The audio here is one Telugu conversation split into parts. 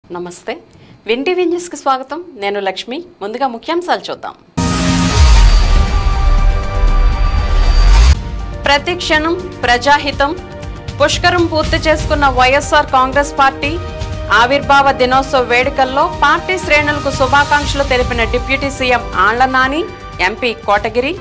నమస్తే విన్ టీవీ న్యూస్కి స్వాగతం నేను లక్ష్మి ముందుగా ముఖ్యాంశాలు చూద్దాం ప్రతి క్షణం ప్రజాహితం పుష్కరం పూర్తి చేసుకున్న వైఎస్ఆర్ కాంగ్రెస్ పార్టీ ఆవిర్భావ దినోత్సవ వేడుకల్లో పార్టీ శ్రేణులకు శుభాకాంక్షలు తెలిపిన deputy CM Alla Nani MP Kotagiri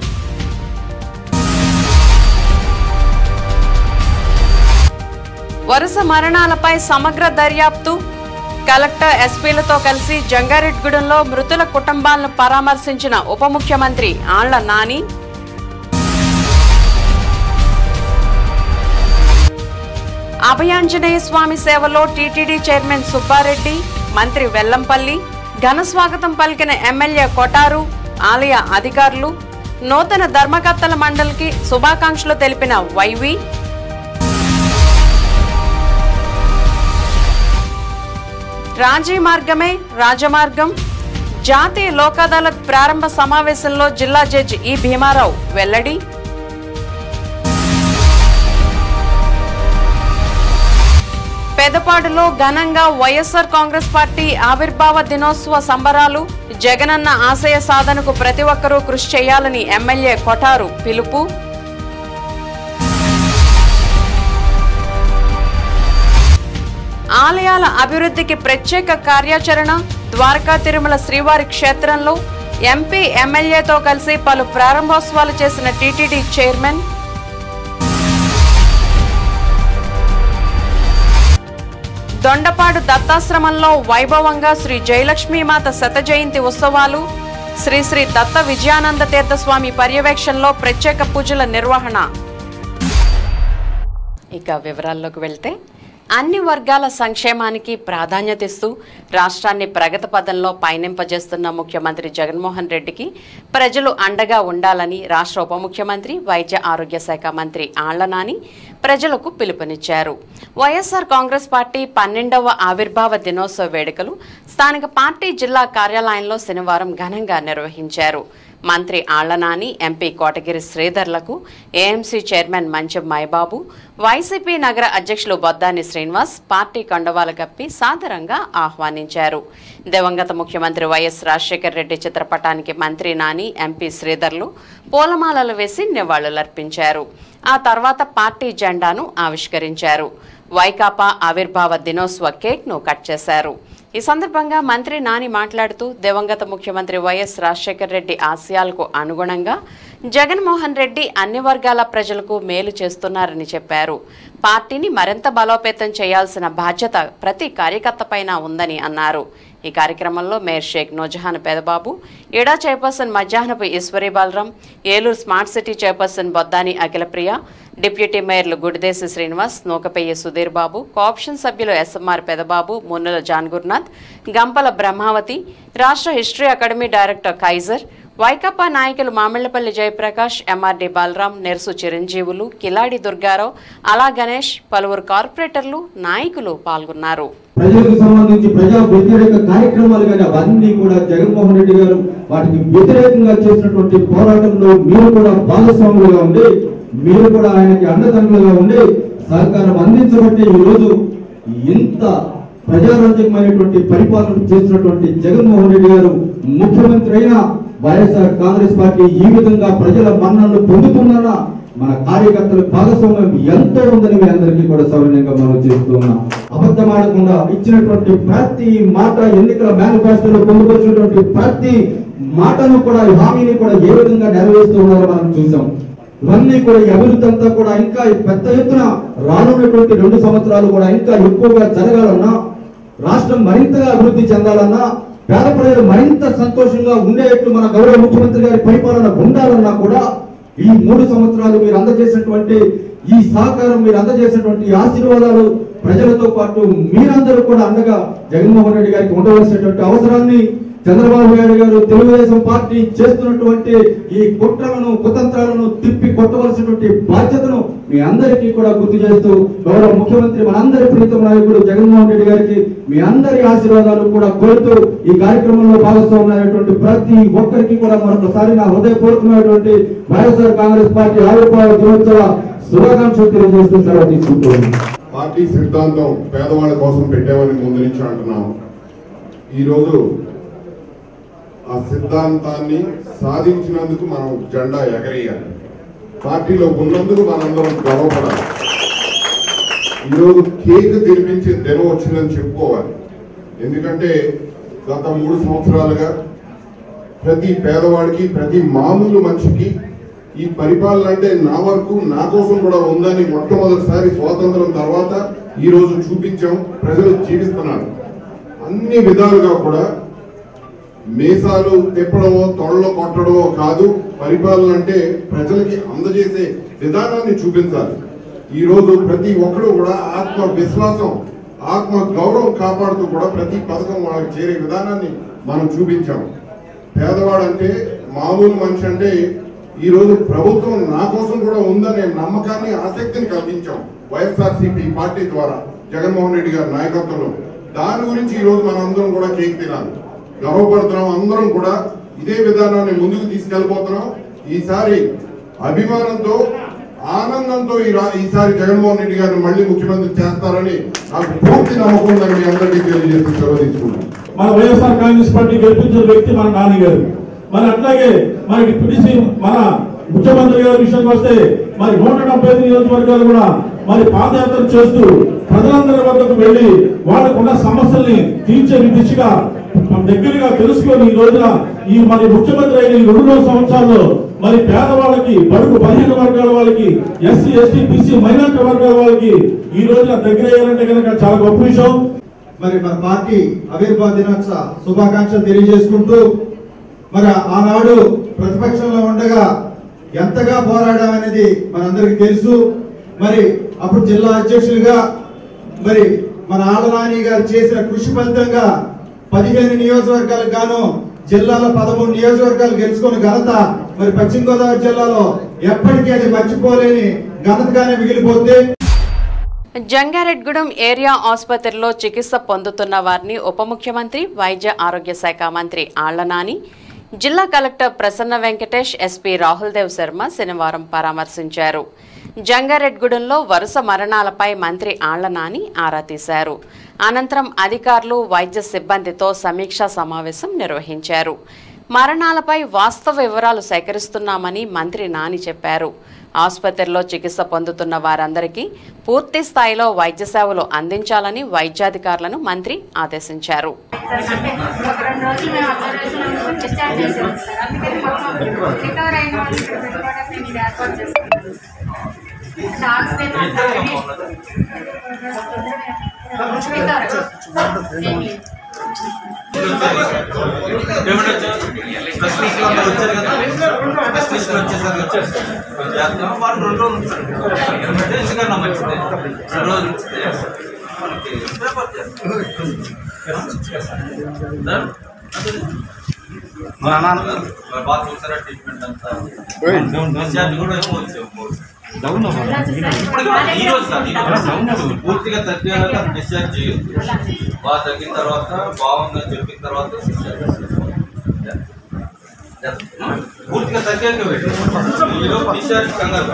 వరుస మరణాలపై సమగ్ర దర్యాప్తు కలెక్టర్ ఎస్పీలతో కలిసి జంగారెడ్గూడెంలో మృతుల కుటుంబాలను పరామర్శించిన ఉప ముఖ్యమంత్రి ఆళ్ల నాని అభయాంజనేయ స్వామి సేవలో టీటీడీ చైర్మన్ సుబ్బారెడ్డి మంత్రి వెల్లంపల్లి ఘన స్వాగతం పలికిన ఎమ్మెల్యే కొటారు ఆలయ అధికారులు నూతన ధర్మకర్తల మండలికి శుభాకాంక్షలు తెలిపిన వైవి రాజీ మార్గమే రాజమార్గం జాతీయ లోక్ అదాలత్ ప్రారంభ సమావేశంలో జిల్లా జడ్జి ఈ భీమారావు వెల్లడి పెదపాడులో ఘనంగా వైఎస్ఆర్ కాంగ్రెస్ పార్టీ ఆవిర్భావ దినోత్సవ సంబరాలు జగనన్న ఆశయ సాధనకు ప్రతి ఒక్కరూ కృషి చేయాలని ఎమ్మెల్యే కొటారు పిలుపు ఆలయాల అభివృద్ధికి ప్రత్యేక కార్యాచరణ ద్వారకా తిరుమల శ్రీవారి క్షేత్రంలో ఎంపీ ఎమ్మెల్యేతో కలిసి పలు ప్రారంభోత్సవాలు చేసిన టీటీడీ చైర్మన్ దొండపాడు దత్తాశ్రమంలో వైభవంగా శ్రీ జయలక్ష్మీమాత శత జయంతి ఉత్సవాలు శ్రీ శ్రీ దత్త విజయానంద తీర్థ స్వామి పర్యవేక్షణలో ప్రత్యేక పూజల నిర్వహణ ఇక వివరాల్లోకి వెళ్తే అన్ని వర్గాల సంక్షేమానికి ప్రాధాన్యత ఇస్తూ రాష్ట్రాన్ని ప్రగతి పదంలో పయనింపజేస్తున్న ముఖ్యమంత్రి జగన్మోహన్ రెడ్డికి ప్రజలు అండగా ఉండాలని రాష్ట్ర ఉప ముఖ్యమంత్రి వైద్య ఆరోగ్య శాఖ మంత్రి ఆళ్ల నాని ప్రజలకు పిలుపునిచ్చారు వైఎస్ఆర్ కాంగ్రెస్ పార్టీ పన్నెండవ ఆవిర్భావ దినోత్సవ వేడుకలు స్థానిక పార్టీ జిల్లా కార్యాలయంలో శనివారం ఘనంగా నిర్వహించారు మంత్రి ఆళ్లనాని ఎంపీ కోటగిరి శ్రీధర్లకు AMC chairman Mancham Maibabu YCP నగర అధ్యక్షులు బొద్దాని శ్రీనివాస్ పార్టీ కండువాలు కప్పి సాదరంగా ఆహ్వానించారు దివంగత ముఖ్యమంత్రి వైఎస్ రాజశేఖర రెడ్డి చిత్రపటానికి మంత్రి నాని ఎంపీ శ్రీధర్లు పూలమాలలు వేసి నివాళులర్పించారు ఆ తర్వాత పార్టీ జెండాను ఆవిష్కరించారు వైకాపా ఆవిర్భావ దినోత్సవ కేక్ ను కట్ చేశారు ఈ సందర్భంగా మంత్రి నాని మాట్లాడుతూ దివంగత ముఖ్యమంత్రి వైఎస్ రాజశేఖర రెడ్డి ఆశయాలకు అనుగుణంగా జగన్మోహన్ రెడ్డి అన్ని వర్గాల ప్రజలకు మేలు చేస్తున్నారని చెప్పారు పార్టీని మరింత బలోపేతం చేయాల్సిన బాధ్యత ప్రతి కార్యకర్త పైన ఉందని అన్నారు ఈ కార్యక్రమంలో మేయర్ షేక్ నూజహాన్ పెదబాబు ఇడా chairperson Madhyahnapu Eswari Balaram Eluru smart city chairperson Boddani Akhilapriya deputy మేయర్లు గుడిదేశి శ్రీనివాస్ నూకపెయ్యి సుధీర్ బాబు కోఆప్షన్ సభ్యులు ఎస్ఎంఆర్ పెదబాబు మున్నుల జాన్ గురునాథ్ గంపల బ్రహ్మావతి రాష్ట్ర history academy director Kaiser Vaikapa నాయకులు మామిళ్లపల్లి జయప్రకాష్ ఎంఆర్డి బాలరాం నెర్సు చిరంజీవులు కిలాడి దుర్గారావు అలా గణేష్ పలువురు కార్పొరేటర్లు నాయకులు పాల్గొన్నారు ప్రజలకు సంబంధించి ప్రజా వ్యతిరేక కార్యక్రమాలు కానీ అవన్నీ కూడా జగన్మోహన్ రెడ్డి గారు వాటికి వ్యతిరేకంగా చేసినటువంటి పోరాటంలో మీరు కూడా భాగస్వాములుగా ఉండి మీరు కూడా ఆయనకి అండదండలుగా ఉండి సహకారం అందించబట్టి ఈ రోజు ఇంత ప్రజారంజకమైనటువంటి పరిపాలన చేసినటువంటి జగన్మోహన్ రెడ్డి గారు ముఖ్యమంత్రి అయిన వైఎస్ఆర్ కాంగ్రెస్ పార్టీ ఈ విధంగా ప్రజల మన్ననలు పొందుతున్నారా మన కార్యకర్తల భాగస్వామ్యం ఎంతో ఉందని మీ అందరికీ కూడా సౌర్యంగా మనం చేస్తూ ఉన్నాం అబద్ధమాడకుండా ఇచ్చినటువంటి ప్రతి మాట ఎన్నికల మేనిఫెస్టోలో పొందుపరిచినటువంటి ప్రతి మాటను కూడా ఈ హామీని కూడా ఏ విధంగా నెరవేరుస్తూ ఉన్నారో మనం చూసాం ఇవన్నీ కూడా ఈ అభివృద్ధి అంతా కూడా ఇంకా పెద్ద ఎత్తున రానున్నటువంటి రెండు సంవత్సరాలు కూడా ఇంకా ఎక్కువగా జరగాలన్నా రాష్ట్రం మరింతగా అభివృద్ధి చెందాలన్నా పేద ప్రజలు మరింత సంతోషంగా ఉండేట్లు మన గౌరవ ముఖ్యమంత్రి గారి పరిపాలన ఉండాలన్నా కూడా ఈ మూడు సంవత్సరాలు మీరు అందజేసినటువంటి ఈ సహకారం మీరు అందజేసినటువంటి ఈ ఆశీర్వాదాలు ప్రజలతో పాటు మీరందరూ కూడా అండగా జగన్మోహన్ రెడ్డి గారికి ఉండవలసినటువంటి అవసరాన్ని చంద్రబాబు నాయుడు గారు తెలుగుదేశం పార్టీ చేస్తున్నటువంటి ఈ కుట్రలను కుతంత్రాలను తిప్పి కొట్టవలసినటువంటి బాధ్యతను మీ అందరికీ కూడా గుర్తు చేస్తూ గౌరవ ముఖ్యమంత్రి మనందరి ప్రీతం నాయకుడు జగన్మోహన్ రెడ్డి గారికి మీ అందరి ఆశీర్వాదాలు కూడా కోరుతూ ఈ కార్యక్రమంలో భాగస్వామైనటువంటి ప్రతి ఒక్కరికి కూడా మరొకసారి నా హృదయపూర్వకమైనటువంటి వైఎస్ఆర్ కాంగ్రెస్ పార్టీ ఆవిర్భావ దినోత్సవ శుభాకాంక్షలు తెలియజేస్తూ సెలవు తీసుకుంటున్నాను పార్టీ సిద్ధాంతం పేదవాళ్ళ కోసం పెట్టామని ముందు నుంచి అంటున్నాం ఈరోజు ఆ సిద్ధాంతాన్ని సాధించినందుకు మనం జెండా ఎగరేయాలి పార్టీలో ఉన్నందుకు మనందరం గర్వపడాలి ఈరోజు కేక్ తినిపించే దినం వచ్చిందని చెప్పుకోవాలి ఎందుకంటే గత మూడు సంవత్సరాలుగా ప్రతి పేదవాడికి ప్రతి మామూలు మనిషికి ఈ పరిపాలన అంటే నా వరకు నా కోసం కూడా ఉందని మొట్టమొదటిసారి స్వాతంత్రం తర్వాత ఈ రోజు చూపించాం ప్రజలు జీవిస్తున్నారు అన్ని విధాలుగా కూడా మీసాలు తిప్పడమో తొడలో కొట్టడమో కాదు పరిపాలన అంటే ప్రజలకి అందజేసే విధానాన్ని చూపించాలి ఈ రోజు ప్రతి ఒక్కరు కూడా ఆత్మ విశ్వాసం ఆత్మ గౌరవం కాపాడుతూ కూడా ప్రతి పథకం వాళ్ళకి చేరే విధానాన్ని మనం చూపించాం పేదవాడంటే మామూలు మనిషి అంటే ఈ రోజు ప్రభుత్వం నా కోసం కూడా ఉందనే నమ్మకాన్ని ఆసక్తిని కల్పించాం వైఎస్ఆర్సీపీ పార్టీ ద్వారా జగన్మోహన్ రెడ్డి గారి నాయకత్వంలో దాని గురించి ఈ రోజు మనం అందరం కూడా కేక్ తినాలి గర్వపడుతున్నాం అందరం కూడా ఇదే విధానాన్ని ముందుకు తీసుకెళ్ళిపోతున్నాం ఈసారి అభిమానంతో ఆనందంతో ఈ రా- ఈసారి జగన్మోహన్ రెడ్డి గారిని మళ్ళీ ముఖ్యమంత్రి చేస్తారని నాకు పూర్తి నమ్మకం ఉందని మీ అందరికీ తెలియజేస్తూ సెలవు తీసుకున్నాను మన వైఎస్ఆర్ కాంగ్రెస్ పార్టీ గెలిపించిన వ్యక్తి మన నాని గారు మరి అట్లాగే మన డిప్యూటీ సీఎం మన ముఖ్యమంత్రి గారి విషయానికి వస్తే మరి నూట డెబ్బై ఐదు నియోజకవర్గాలు కూడా మరి పాదయాత్ర చేస్తూ ప్రజలందరి వద్దకు వెళ్లి వాళ్ళకు ఉన్న సమస్యల్ని తీర్చే దిశగా దగ్గరగా తెలుసుకొని ఈ రోజున ఈ మరి ముఖ్యమంత్రి అయిన ఈ రెండు సంవత్సరాల్లో మరి పేదవాళ్ళకి బడుగు బలహీన వర్గాల వాళ్ళకి ఎస్సీ ఎస్టీ బీసీ మైనార్టీ వర్గాల వాళ్ళకి ఈ రోజున దగ్గర అయ్యారంటే కనుక చాలా గొప్ప విషయం మరి మన పార్టీ ఆవిర్భావ దినోత్సవ శుభాకాంక్షలు తెలియజేసుకుంటూ మరి ఆనాడు ప్రతిపక్షంలో ఉండగా ఎంతగా పోరాడామనేది మనందరికీ తెలుసు మరి అప్పుడు జిల్లా అధ్యక్షులుగా మరి మన ఆళ్ళనాని గారు చేసిన కృషి ఫలితంగా పదిహేను నియోజకవర్గాలకు గాను జిల్లాలో పదమూడు నియోజకవర్గాలు గెలుచుకున్న ఘనత మరి పశ్చిమ గోదావరి జిల్లాలో ఎప్పటికీ అది మర్చిపోలేని ఘనతగానే మిగిలిపోతే జంగారెడ్గూడెం ఏరియా ఆసుపత్రిలో చికిత్స పొందుతున్న వారిని ఉప ముఖ్యమంత్రి వైద్య ఆరోగ్య శాఖ మంత్రి ఆళ్లనాని జిల్లా కలెక్టర్ ప్రసన్న వెంకటేష్ ఎస్పీ రాహుల్ దేవ్ శర్మ శనివారం పరామర్శించారు జంగారెడ్గూడెంలో వరుస మరణాలపై మంత్రి ఆళ్లనాని ఆరా తీశారు అనంతరం అధికారులు వైద్య సిబ్బందితో సమీక్షా సమావేశం నిర్వహించారు మరణాలపై వాస్తవ వివరాలు సేకరిస్తున్నామని మంత్రి నాని చెప్పారు ఆసుపత్రిలో చికిత్స పొందుతున్న వారందరికీ పూర్తి స్థాయిలో వైద్య సేవలు అందించాలని వైద్యాధికారులను మంత్రి ఆదేశించారు అంటే ఒక రెండు రోజులు మేము అబ్జర్వేషన్ అనుకుని డిశ్చార్జ్ చేసాం సార్ అందుకని మొత్తం రికవర్ అయిన వాళ్ళు ఇక్కడ పెట్టుకోవడానికి మేము ఇది ఏర్పాటు చేసుకున్నాం అంటే ఆక్సిజన్ అంతా అన్ని రికవర్ ఏం లేదు స్పెషలిస్ట్ వాళ్ళు వచ్చారు కదా స్పెషలిస్ట్ వచ్చేసారు చేస్తాం వాళ్ళు రెండు రోజులు ఉంటారు ఎందుకంటే ఎందుకన్నా మంచిది రెండు రోజులు ఉంచితే వాళ్ళకి రిపోర్ట్ చేస్తాం. సార్? మా నాన్న మరి బాగా చూసారా ట్రీట్మెంట్ అంతా డిశ్చార్జ్ కూడా ఏమో వచ్చాము ఇప్పుడు కూడా ఈ రోజు కాదు, ఈ రోజు. పూర్తిగా తగ్గాక డిశ్చార్జ్ చేయొద్దు బాగా తగ్గిన తర్వాత బాగుందని చెప్పిన తర్వాత discharge చేయాలి. పూర్తిగా తగ్గాక పెట్టు. ఈరోజు డిశ్చార్జ్ కంగారు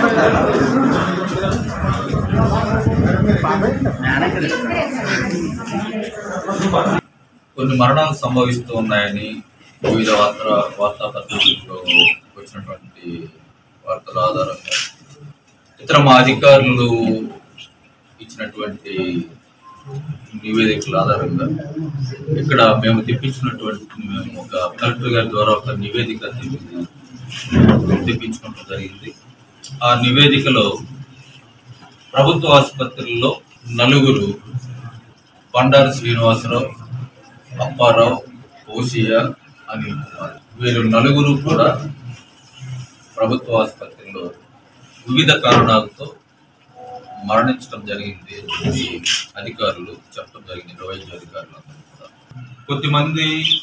కొన్ని మరణాలు సంభవిస్తూ ఉన్నాయని వివిధ వార్తా వార్తాపత్రికల్లో వచ్చినటువంటి వార్తల ఆధారంగా ఇతర మా అధికారులు ఇచ్చినటువంటి నివేదికల ఆధారంగా ఇక్కడ మేము తెప్పించినటువంటి మేము ఒక కలెక్టర్ గారి ద్వారా ఒక నివేదిక తెప్పి- తెప్పించుకోవడం జరిగింది ఆ నివేదికలో ప్రభుత్వ ఆసుపత్రుల్లో నలుగురు బండారు శ్రీనివాసరావు అప్పారావు ఓసియా అనిల్ కుమార్ వీరు నలుగురు కూడా ప్రభుత్వ ఆసుపత్రిలో వివిధ కారణాలతో మరణించడం జరిగింది అని చెప్పి అధికారులు చెప్పడం జరిగింది వైద్య అధికారులు అందరూ కూడా కొద్దిమంది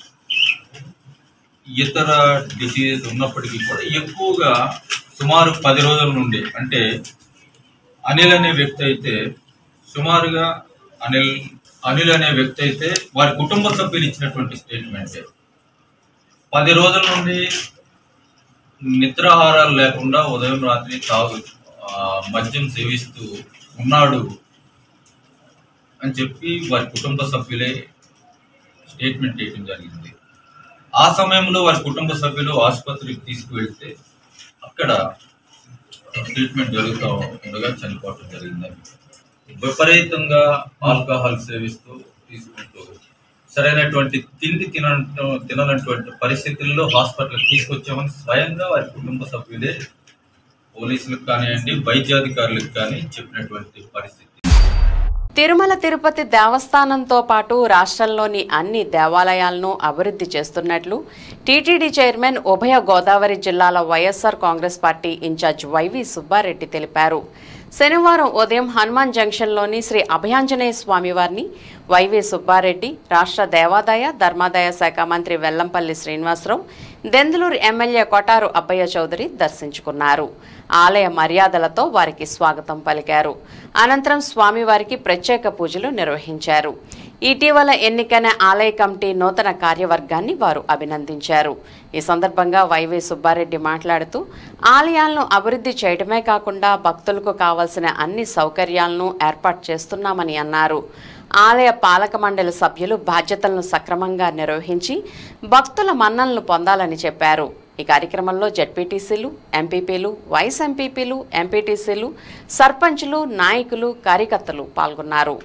ఇతర డిసీజెస్ ఉన్నప్పటికీ కూడా ఎక్కువగా సుమారు పది రోజుల నుండి అంటే అనిల్ అనే వ్యక్తి అయితే సుమారుగా అనిల్ అనిల్ అనే వ్యక్తి అయితే వారి కుటుంబ సభ్యులు ఇచ్చినటువంటి స్టేట్మెంటే పది రోజుల నుండి నిద్రాహారాలు లేకుండా ఉదయం రాత్రి తాగు ఆ, మద్యం సేవిస్తూ ఉన్నాడు అని చెప్పి వారి కుటుంబ సభ్యులే స్టేట్మెంట్ ఇవ్వడం జరిగింది ఆ సమయంలో వారి కుటుంబ సభ్యులు ఆసుపత్రికి తీసుకువెళ్తే అక్కడ ట్రీట్మెంట్ జరుగుతూ ఉండగా చనిపోవటం జరిగిందని విపరీతంగా ఆల్కహాల్ సేవిస్తూ తీసుకుంటూ సరైనటువంటి తిండి తిన తిననటువంటి పరిస్థితుల్లో హాస్పిటల్కి తీసుకొచ్చామని స్వయంగా వారి కుటుంబ సభ్యులే పోలీసులకు కానివ్వండి వైద్యాధికారులకు కానీ చెప్పినటువంటి పరిస్థితి తిరుమల తిరుపతి దేవస్థానంతో పాటు రాష్ట్రంలోని అన్ని దేవాలయాలను అభివృద్ధి చేస్తున్నట్లు టీటీడీ చైర్మన్ ఉభయ గోదావరి జిల్లాల YSR Congress party in-charge YV Subba Reddy తెలిపారు శనివారం ఉదయం హనుమాన్ జంక్షన్లోని శ్రీ అభయాంజనేయ స్వామివారిని వైవి సుబ్బారెడ్డి రాష్ట్ర దేవాదాయ ధర్మాదాయ శాఖ మంత్రి వెల్లంపల్లి శ్రీనివాసరావు దెందులూరు ఎమ్మెల్యే కొటారు అబ్బయ్య చౌదరి దర్శించుకున్నారు ఆలయ మర్యాదలతో వారికి స్వాగతం పలికారు అనంతరం స్వామివారికి ప్రత్యేక పూజలు నిర్వహించారు ఇటీవల ఎన్నికైన ఆలయ కమిటీ నూతన కార్యవర్గాన్ని వారు అభినందించారు ఈ సందర్భంగా వైవి సుబ్బారెడ్డి మాట్లాడుతూ ఆలయాలను అభివృద్ధి చేయడమే కాకుండా భక్తులకు కావాల్సిన అన్ని సౌకర్యాలను ఏర్పాటు చేస్తున్నామని అన్నారు ఆలయ పాలక మండలి సభ్యులు బాధ్యతలను సక్రమంగా నిర్వహించి భక్తుల మన్ననలు పొందాలని చెప్పారు ఈ కార్యక్రమంలో జడ్పీటీసీలు ఎంపీపీలు వైస్ ఎంపీపీలు ఎంపీటీసీలు సర్పంచులు నాయకులు కార్యకర్తలు పాల్గొన్నారు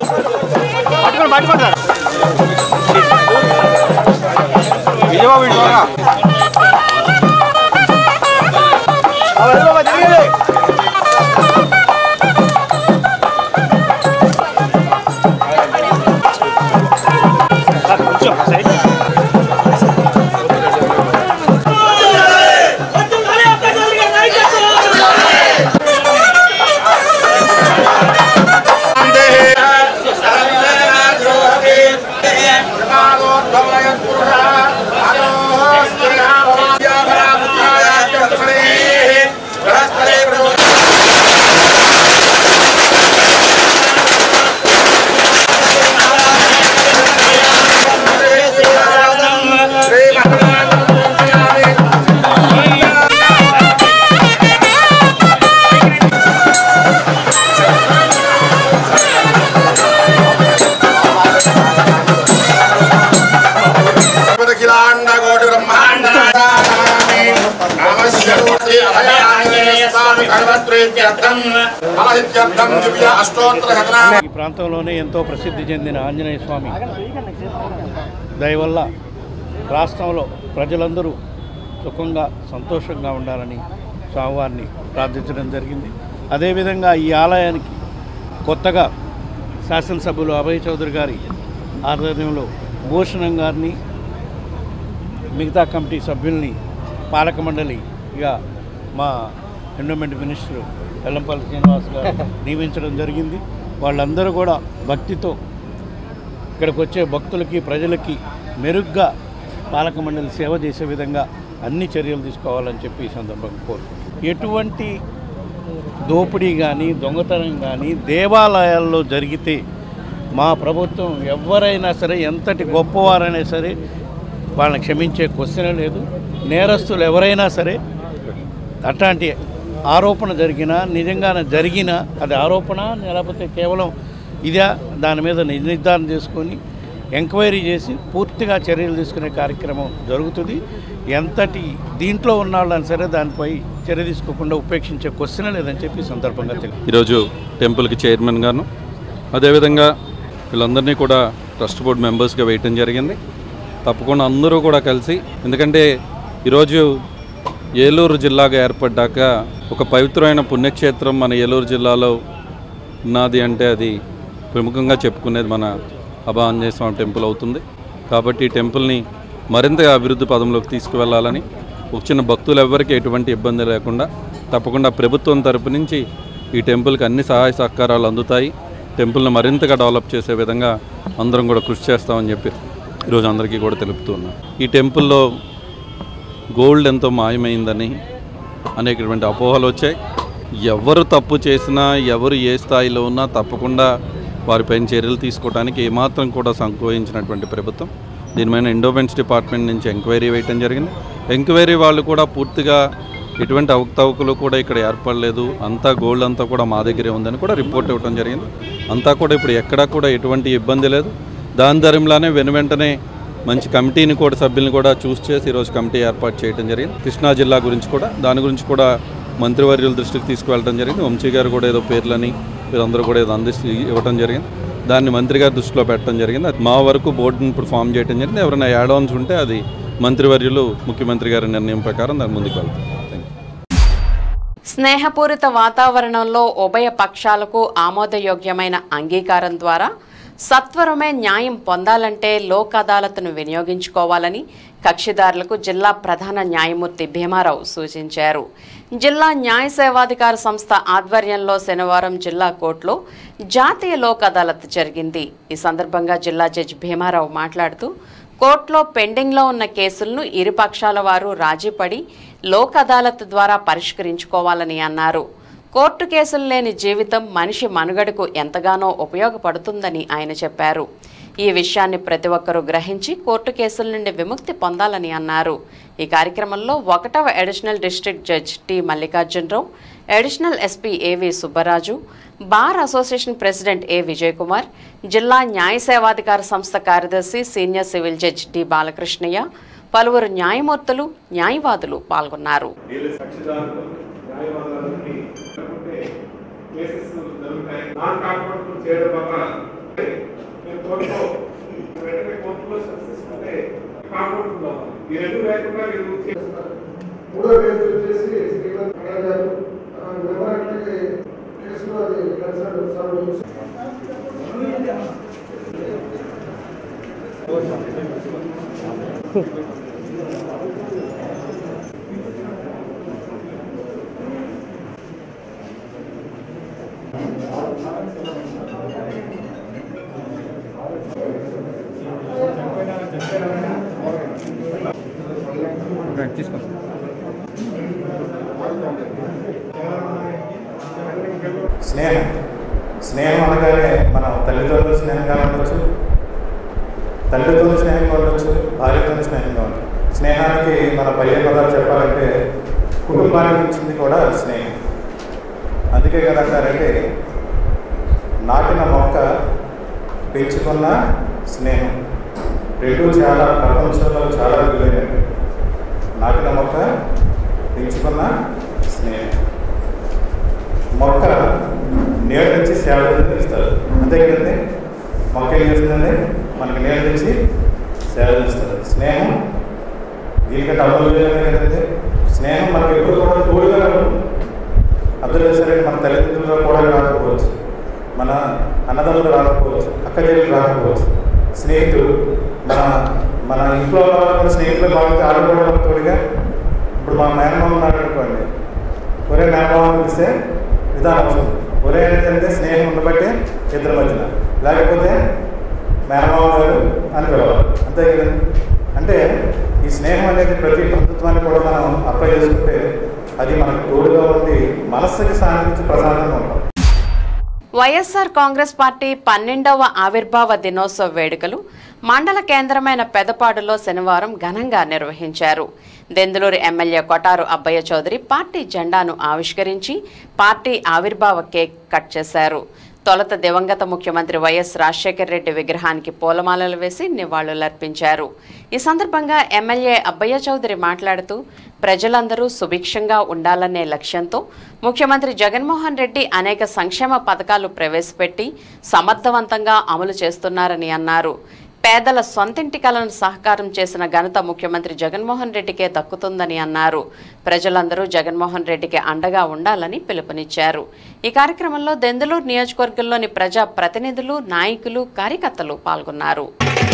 అఖిలాండ కోటి బ్రహ్మాండ నారాయణామి. నమస్య శ్రీ అభయాంజనేయ స్వామి భగవత్ప్రీత్యర్థం ఫలసిద్ధ్యర్థం దివ్య అష్టోత్తర శతనామ ఈ ప్రాంతంలోనే ఎంతో ప్రసిద్ధి చెందిన ఆంజనేయ స్వామి దయ వల్ల రాష్ట్రంలో ప్రజలందరూ సుఖంగా సంతోషంగా ఉండాలని స్వామివారిని ప్రార్థించడం జరిగింది అదేవిధంగా ఈ ఆలయానికి కొత్తగా శాసనసభ్యులు అభయ్ చౌదరి గారి ఆధ్వర్యంలో భూషణం గారిని మిగతా కమిటీ సభ్యుల్ని పాలక మండలిగా మా ఎండోమెంట్ మినిస్టర్ వెల్లంపల్లి శ్రీనివాస్ గారు నియమించడం జరిగింది వాళ్ళందరూ కూడా భక్తితో ఇక్కడికి వచ్చే భక్తులకి ప్రజలకి మెరుగ్గా పాలక మండలి సేవ చేసే విధంగా అన్ని చర్యలు తీసుకోవాలని చెప్పి ఈ సందర్భంగా కోరుకుంటున్నాను ఎటువంటి దోపిడీ కానీ దొంగతనం కానీ దేవాలయాల్లో జరిగితే మా ప్రభుత్వం ఎవరైనా సరే ఎంతటి గొప్పవారైనా సరే వాళ్ళని క్షమించే క్వశ్చన్ లేదు నేరస్తులు ఎవరైనా సరే అట్లాంటి ఆరోపణ జరిగినా నిజంగానే జరిగినా అది ఆరోపణ లేకపోతే కేవలం ఇదా దాని మీద నిజ నిర్ధారణ చేసుకొని ఎంక్వైరీ చేసి పూర్తిగా చర్యలు తీసుకునే కార్యక్రమం జరుగుతుంది ఎంతటి దీంట్లో ఉన్న వాళ్ళని సరే దానిపై చర్య తీసుకోకుండా ఉపేక్షించే క్వశ్చన్ లేదని చెప్పి ఈ సందర్భంగా తెలియదు ఈరోజు టెంపుల్కి చైర్మన్ గాను అదేవిధంగా వీళ్ళందరినీ కూడా ట్రస్ట్ బోర్డ్ మెంబర్స్గా వేయటం జరిగింది తప్పకుండా అందరూ కూడా కలిసి ఎందుకంటే ఈరోజు ఏలూరు జిల్లాగా ఏర్పడ్డాక ఒక పవిత్రమైన పుణ్యక్షేత్రం మన ఏలూరు జిల్లాలో ఉన్నది అంటే అది ప్రముఖంగా చెప్పుకునేది మన అభా ఆంజనేయ స్వామి టెంపుల్ అవుతుంది కాబట్టి ఈ టెంపుల్ని మరింతగా అభివృద్ధి పదంలోకి తీసుకువెళ్ళాలని వచ్చిన భక్తులు ఎవ్వరికీ ఎటువంటి ఇబ్బంది లేకుండా తప్పకుండా ప్రభుత్వం తరపు నుంచి ఈ టెంపుల్కి అన్ని సహాయ సహకారాలు అందుతాయి టెంపుల్ని మరింతగా డెవలప్ చేసే విధంగా అందరం కూడా కృషి చేస్తామని చెప్పి ఈరోజు అందరికీ కూడా తెలుపుతూ ఉన్నాం ఈ టెంపుల్లో గోల్డ్ ఎంతో మాయమైందని అనేకటువంటి అపోహలు వచ్చాయి ఎవరు తప్పు చేసినా ఎవరు ఏ స్థాయిలో ఉన్నా తప్పకుండా వారిపైన చర్యలు తీసుకోవడానికి ఏమాత్రం కూడా సంకోచించినటువంటి ప్రభుత్వం దీని మీద ఎండోమెంట్స్ డిపార్ట్మెంట్ నుంచి ఎంక్వైరీ వేయటం జరిగింది ఎంక్వైరీ వాళ్ళు కూడా పూర్తిగా ఎటువంటి అవకతవకలు కూడా ఇక్కడ ఏర్పడలేదు అంతా గోల్డ్ అంతా కూడా మా దగ్గరే ఉందని కూడా రిపోర్ట్ ఇవ్వడం జరిగింది అంతా కూడా ఇప్పుడు ఎక్కడా కూడా ఎటువంటి ఇబ్బంది లేదు దాని ధరంలానే వెను వెంటనే మంచి కమిటీని కూడా సభ్యులను కూడా చూస్ చేసి ఈరోజు కమిటీ ఏర్పాటు చేయడం జరిగింది కృష్ణా జిల్లా గురించి కూడా దాని గురించి కూడా మంత్రివర్యుల దృష్టికి తీసుకువెళ్ళడం జరిగింది వంశీ గారు కూడా ఏదో పేర్లని వీరందరూ కూడా ఏదో అందిస్తూ ఇవ్వడం జరిగింది దాన్ని మంత్రి గారి దృష్టిలో పెట్టడం జరిగింది అది మా వరకు బోర్డుని ఇప్పుడు ఫామ్ చేయడం జరిగింది ఎవరైనా యాడ్ ఆన్స్ ఉంటే అది మంత్రివర్యులు ముఖ్యమంత్రి గారి నిర్ణయం ప్రకారం దాని ముందుకు వెళ్తాం థ్యాంక్ యూ స్నేహపూరిత వాతావరణంలో ఉభయ పక్షాలకు ఆమోదయోగ్యమైన అంగీకారం ద్వారా సత్వరమే న్యాయం పొందాలంటే లోక్ అదాలత్ను వినియోగించుకోవాలని కక్షిదారులకు జిల్లా ప్రధాన న్యాయమూర్తి భీమారావు సూచించారు జిల్లా న్యాయ సేవాధికార సంస్థ ఆధ్వర్యంలో శనివారం జిల్లా కోర్టులో జాతీయ లోక్ అదాలత్ జరిగింది ఈ సందర్భంగా జిల్లా జడ్జి భీమారావు మాట్లాడుతూ కోర్టులో పెండింగ్లో ఉన్న కేసులను ఇరుపక్షాల వారు రాజీపడి లోక్ అదాలత్ ద్వారా పరిష్కరించుకోవాలని అన్నారు కోర్టు కేసులు లేని జీవితం మనిషి మనుగడకు ఎంతగానో ఉపయోగపడుతుందని ఆయన చెప్పారు ఈ విషయాన్ని ప్రతి ఒక్కరూ గ్రహించి కోర్టు కేసుల నుండి విముక్తి పొందాలని అన్నారు ఈ కార్యక్రమంలో ఒకటవ additional district judge T Mallikarjuna Rao additional SP AV Subbaraju bar association president A Vijay Kumar జిల్లా న్యాయ సేవాధికార సంస్థ కార్యదర్శి senior civil judge D Balakrishnaiah పలువురు న్యాయమూర్తులు న్యాయవాదులు పాల్గొన్నారు వీళ్ళు సాక్షిదారులు న్యాయవాదులందరినీ అనుకుంటే కేసెస్ జరుగుతాయి నాన్ కాన్ఫర్మబుల్ చేయడం వల్ల మీరు కోర్టులో వెంటనే కోర్టులో సక్సెస్ అంటే కాన్ఫర్మబుల్ అవ్వాలి ఈ రెండు లేకుండా మీరు చేస్తారు మూడో కేసు వచ్చేసి శ్రీకాంత్ కళ్యాణ్ గారు ఆ, వివరాలకి కేసులో అది కన్సర్న్ సభ్యులు స్నేహం స్నేహం అనగానే మనం తల్లిదండ్రుల స్నేహంగా ఉండొచ్చు తల్లితో స్నేహంగా ఉండొచ్చు భార్యతో స్నేహంగా ఉండొచ్చు స్నేహానికి మన పర్య పదాలు చెప్పాలంటే కుటుంబానికి ఇచ్చింది కూడా స్నేహం అందుకే కదా అంటారంటే నాటిన మొక్క పెంచుకున్న స్నేహం రెండు చాలా ప్రపంచంలో చాలా విలువైనవి నాటిన మొక్క పెంచుకున్న స్నేహం మొక్క నీడ నుంచి సేవ ఇస్తారు అంతే కదండి మొక్క ఏం చేస్తుందండి మనకి నీడ నుంచి సేవ చేస్తుంది స్నేహం దీనికంటే అమూల్యమే కదండి స్నేహం మనకి ఎప్పుడు కూడా తోడుగా ఉంటుంది అబ్జర్వ్ చేశారంటే మన తల్లిదండ్రులు కూడా రాకపోవచ్చు మన అన్నదమ్ములు రాకపోవచ్చు అక్క చెల్లెలు రాకపోవచ్చు స్నేహితులు మన మన ఇంట్లో వాళ్ళు కూడా స్నేహితులు బాగుంటే ఆడు కూడా మనకు తోడుగా ఇప్పుడు మా మేనమామ ఉన్నాడు అనుకోండి ఒరే మేనమామ పిలిస్తే విధానం వస్తుంది ఒరే ఏంటంటే స్నేహం ఉండబట్టే ఇద్దరి మధ్యన లేకపోతే మేనమామ గారు అని పిలవాలి అంతే కదండి అంటే ఈ స్నేహం అనేది ప్రతి బంధుత్వాన్ని కూడా మనం అప్లై చేసుకుంటే అది మనకు తోడుగా ఉండి మనస్సుకి శాంతించి ప్రశాంతంగా ఉంటాం వైఎస్ఆర్ కాంగ్రెస్ పార్టీ పన్నెండవ ఆవిర్భావ దినోత్సవ వేడుకలు మండల కేంద్రమైన పెదపాడులో శనివారం ఘనంగా నిర్వహించారు దెందులూరు ఎమ్మెల్యే కొటారు అబ్బయ్య చౌదరి పార్టీ జెండాను ఆవిష్కరించి పార్టీ ఆవిర్భావ కేక్ కట్ చేశారు తొలుత దివంగత ముఖ్యమంత్రి వైఎస్ రాజశేఖర రెడ్డి విగ్రహానికి పూలమాలలు వేసి నివాళులర్పించారు ఈ సందర్భంగా ఎమ్మెల్యే అబ్బయ్య చౌదరి మాట్లాడుతూ ప్రజలందరూ సుభిక్షంగా ఉండాలనే లక్ష్యంతో ముఖ్యమంత్రి జగన్మోహన్ రెడ్డి అనేక సంక్షేమ పథకాలు ప్రవేశపెట్టి సమర్థవంతంగా అమలు చేస్తున్నారని అన్నారు పేదల సొంతింటి కలను సహకారం చేసిన ఘనత ముఖ్యమంత్రి జగన్మోహన్ రెడ్డికే దక్కుతుందని అన్నారు ప్రజలందరూ జగన్మోహన్ రెడ్డికి అండగా ఉండాలని పిలుపునిచ్చారు ఈ కార్యక్రమంలో దెందులూరు నియోజకవర్గంలోని ప్రజా ప్రతినిధులు నాయకులు కార్యకర్తలు పాల్గొన్నారు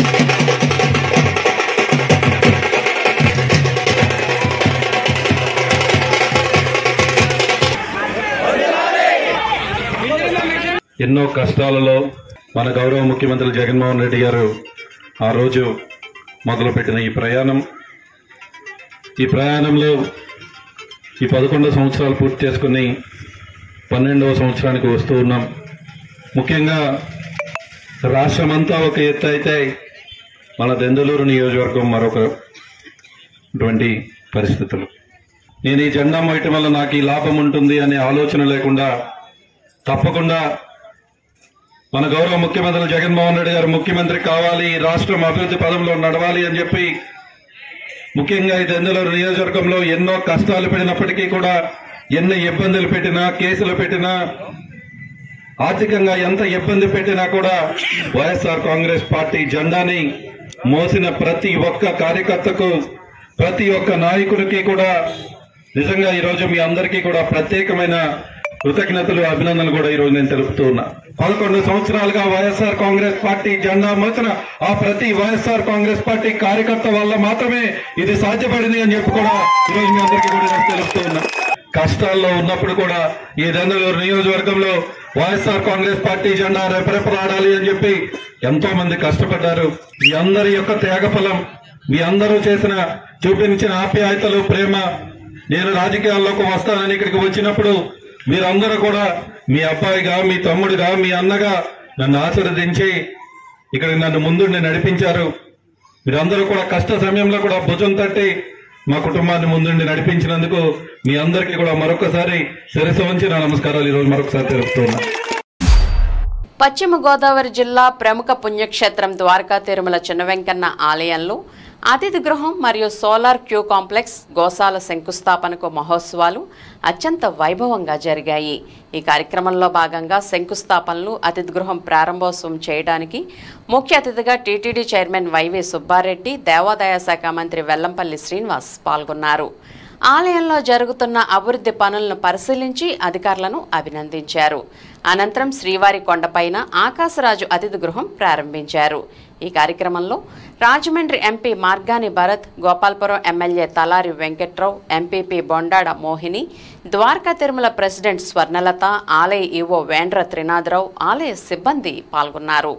ఎన్నో కష్టాలలో మన గౌరవ ముఖ్యమంత్రి జగన్మోహన్ రెడ్డి గారు ఆ రోజు మొదలుపెట్టిన ఈ ప్రయాణం ఈ ప్రయాణంలో ఈ పదకొండు సంవత్సరాలు పూర్తి చేసుకుని పన్నెండవ సంవత్సరానికి వస్తూ ఉన్నాం ముఖ్యంగా రాష్ట్రమంతా ఒక ఎత్తు అయితే మన దెందులూరు నియోజకవర్గం మరొక అటువంటి పరిస్థితులు నేను ఈ జెండా మోయటం వల్ల నాకు ఈ లాభం ఉంటుంది అనే ఆలోచన లేకుండా తప్పకుండా మన గౌరవ ముఖ్యమంత్రి జగన్మోహన్ రెడ్డి గారు ముఖ్యమంత్రి కావాలి ఈ రాష్ట్రం అభివృద్ధి పదంలో నడవాలి అని చెప్పి ముఖ్యంగా ఈ దెందులూరు నియోజకవర్గంలో ఎన్నో కష్టాలు పెట్టినప్పటికీ కూడా ఎన్ని ఇబ్బందులు పెట్టినా కేసులు పెట్టినా ఆర్థికంగా ఎంత ఇబ్బంది పెట్టినా కూడా వైఎస్ఆర్ కాంగ్రెస్ పార్టీ జెండాని మోసిన ప్రతి ఒక్క కార్యకర్తకు ప్రతి ఒక్క నాయకుడికి కూడా నిజంగా ఈరోజు మీ అందరికీ కూడా ప్రత్యేకమైన కృతజ్ఞతలు అభినందనలు కూడా ఈరోజు నేను తెలుపుతూ ఉన్నా పదకొండు సంవత్సరాలుగా వైఎస్ఆర్ కాంగ్రెస్ పార్టీ జెండా మోసిన ఆ ప్రతి వైఎస్ఆర్ కాంగ్రెస్ పార్టీ కార్యకర్త వల్ల మాత్రమే ఇది సాధ్యపడింది అని చెప్పి కూడా ఈరోజు మీ అందరికీ కూడా నేను తెలుపుతూ ఉన్నా కష్టాల్లో ఉన్నప్పుడు కూడా ఈ దండలూరు నియోజకవర్గంలో వైఎస్ఆర్ కాంగ్రెస్ పార్టీ జెండా రెపరెపలాడాలి అని చెప్పి ఎంతో మంది కష్టపడ్డారు మీ అందరి యొక్క త్యాగఫలం మీ అందరూ చేసిన చూపించిన ఆప్యాయతలు ప్రేమ నేను రాజకీయాల్లోకి వస్తానని ఇక్కడికి వచ్చినప్పుడు మీరందరూ కూడా మీ అబ్బాయిగా మీ తమ్ముడిగా మీ అన్నగా నన్ను ఆశీర్వదించి ఇక్కడికి నన్ను ముందుండి నడిపించారు మీరందరూ కూడా కష్ట సమయంలో కూడా భుజం తట్టి మా కుటుంబాన్ని ముందుండి నడిపించినందుకు మీ అందరికీ కూడా మరొకసారి శిరస్సు వంచి నా నమస్కారాలు ఈరోజు మరొకసారి తెలుపుతున్నా పశ్చిమ గోదావరి జిల్లా ప్రముఖ పుణ్యక్షేత్రం ద్వారకా తిరుమల చిన్న వెంకన్న ఆలయంలో అతిథి గృహం మరియు సోలార్ క్యూ కాంప్లెక్స్ గోశాల శంకుస్థాపనకు మహోత్సవాలు అత్యంత వైభవంగా జరిగాయి ఈ కార్యక్రమంలో భాగంగా శంకుస్థాపనలు అతిథి గృహం ప్రారంభోత్సవం చేయడానికి ముఖ్య అతిథిగా టీటీడీ చైర్మన్ వైవి సుబ్బారెడ్డి దేవాదాయ శాఖ మంత్రి వెల్లంపల్లి శ్రీనివాస్ పాల్గొన్నారు ఆలయంలో జరుగుతున్న అభివృద్ధి పనులను పరిశీలించి అధికారులను అభినందించారు అనంతరం శ్రీవారి కొండపైన ఆకాశరాజు అతిథి గృహం ప్రారంభించారు ఈ కార్యక్రమంలో Rajahmundry MP Margani Bharat Gopalapuram MLA Talari Venkat Rao MPP Bondada Mohini Dwaraka Tirumala president Swarnalatha ఆలయ ఈవో వేండ్ర త్రినాథరావు ఆలయ సిబ్బంది పాల్గొన్నారు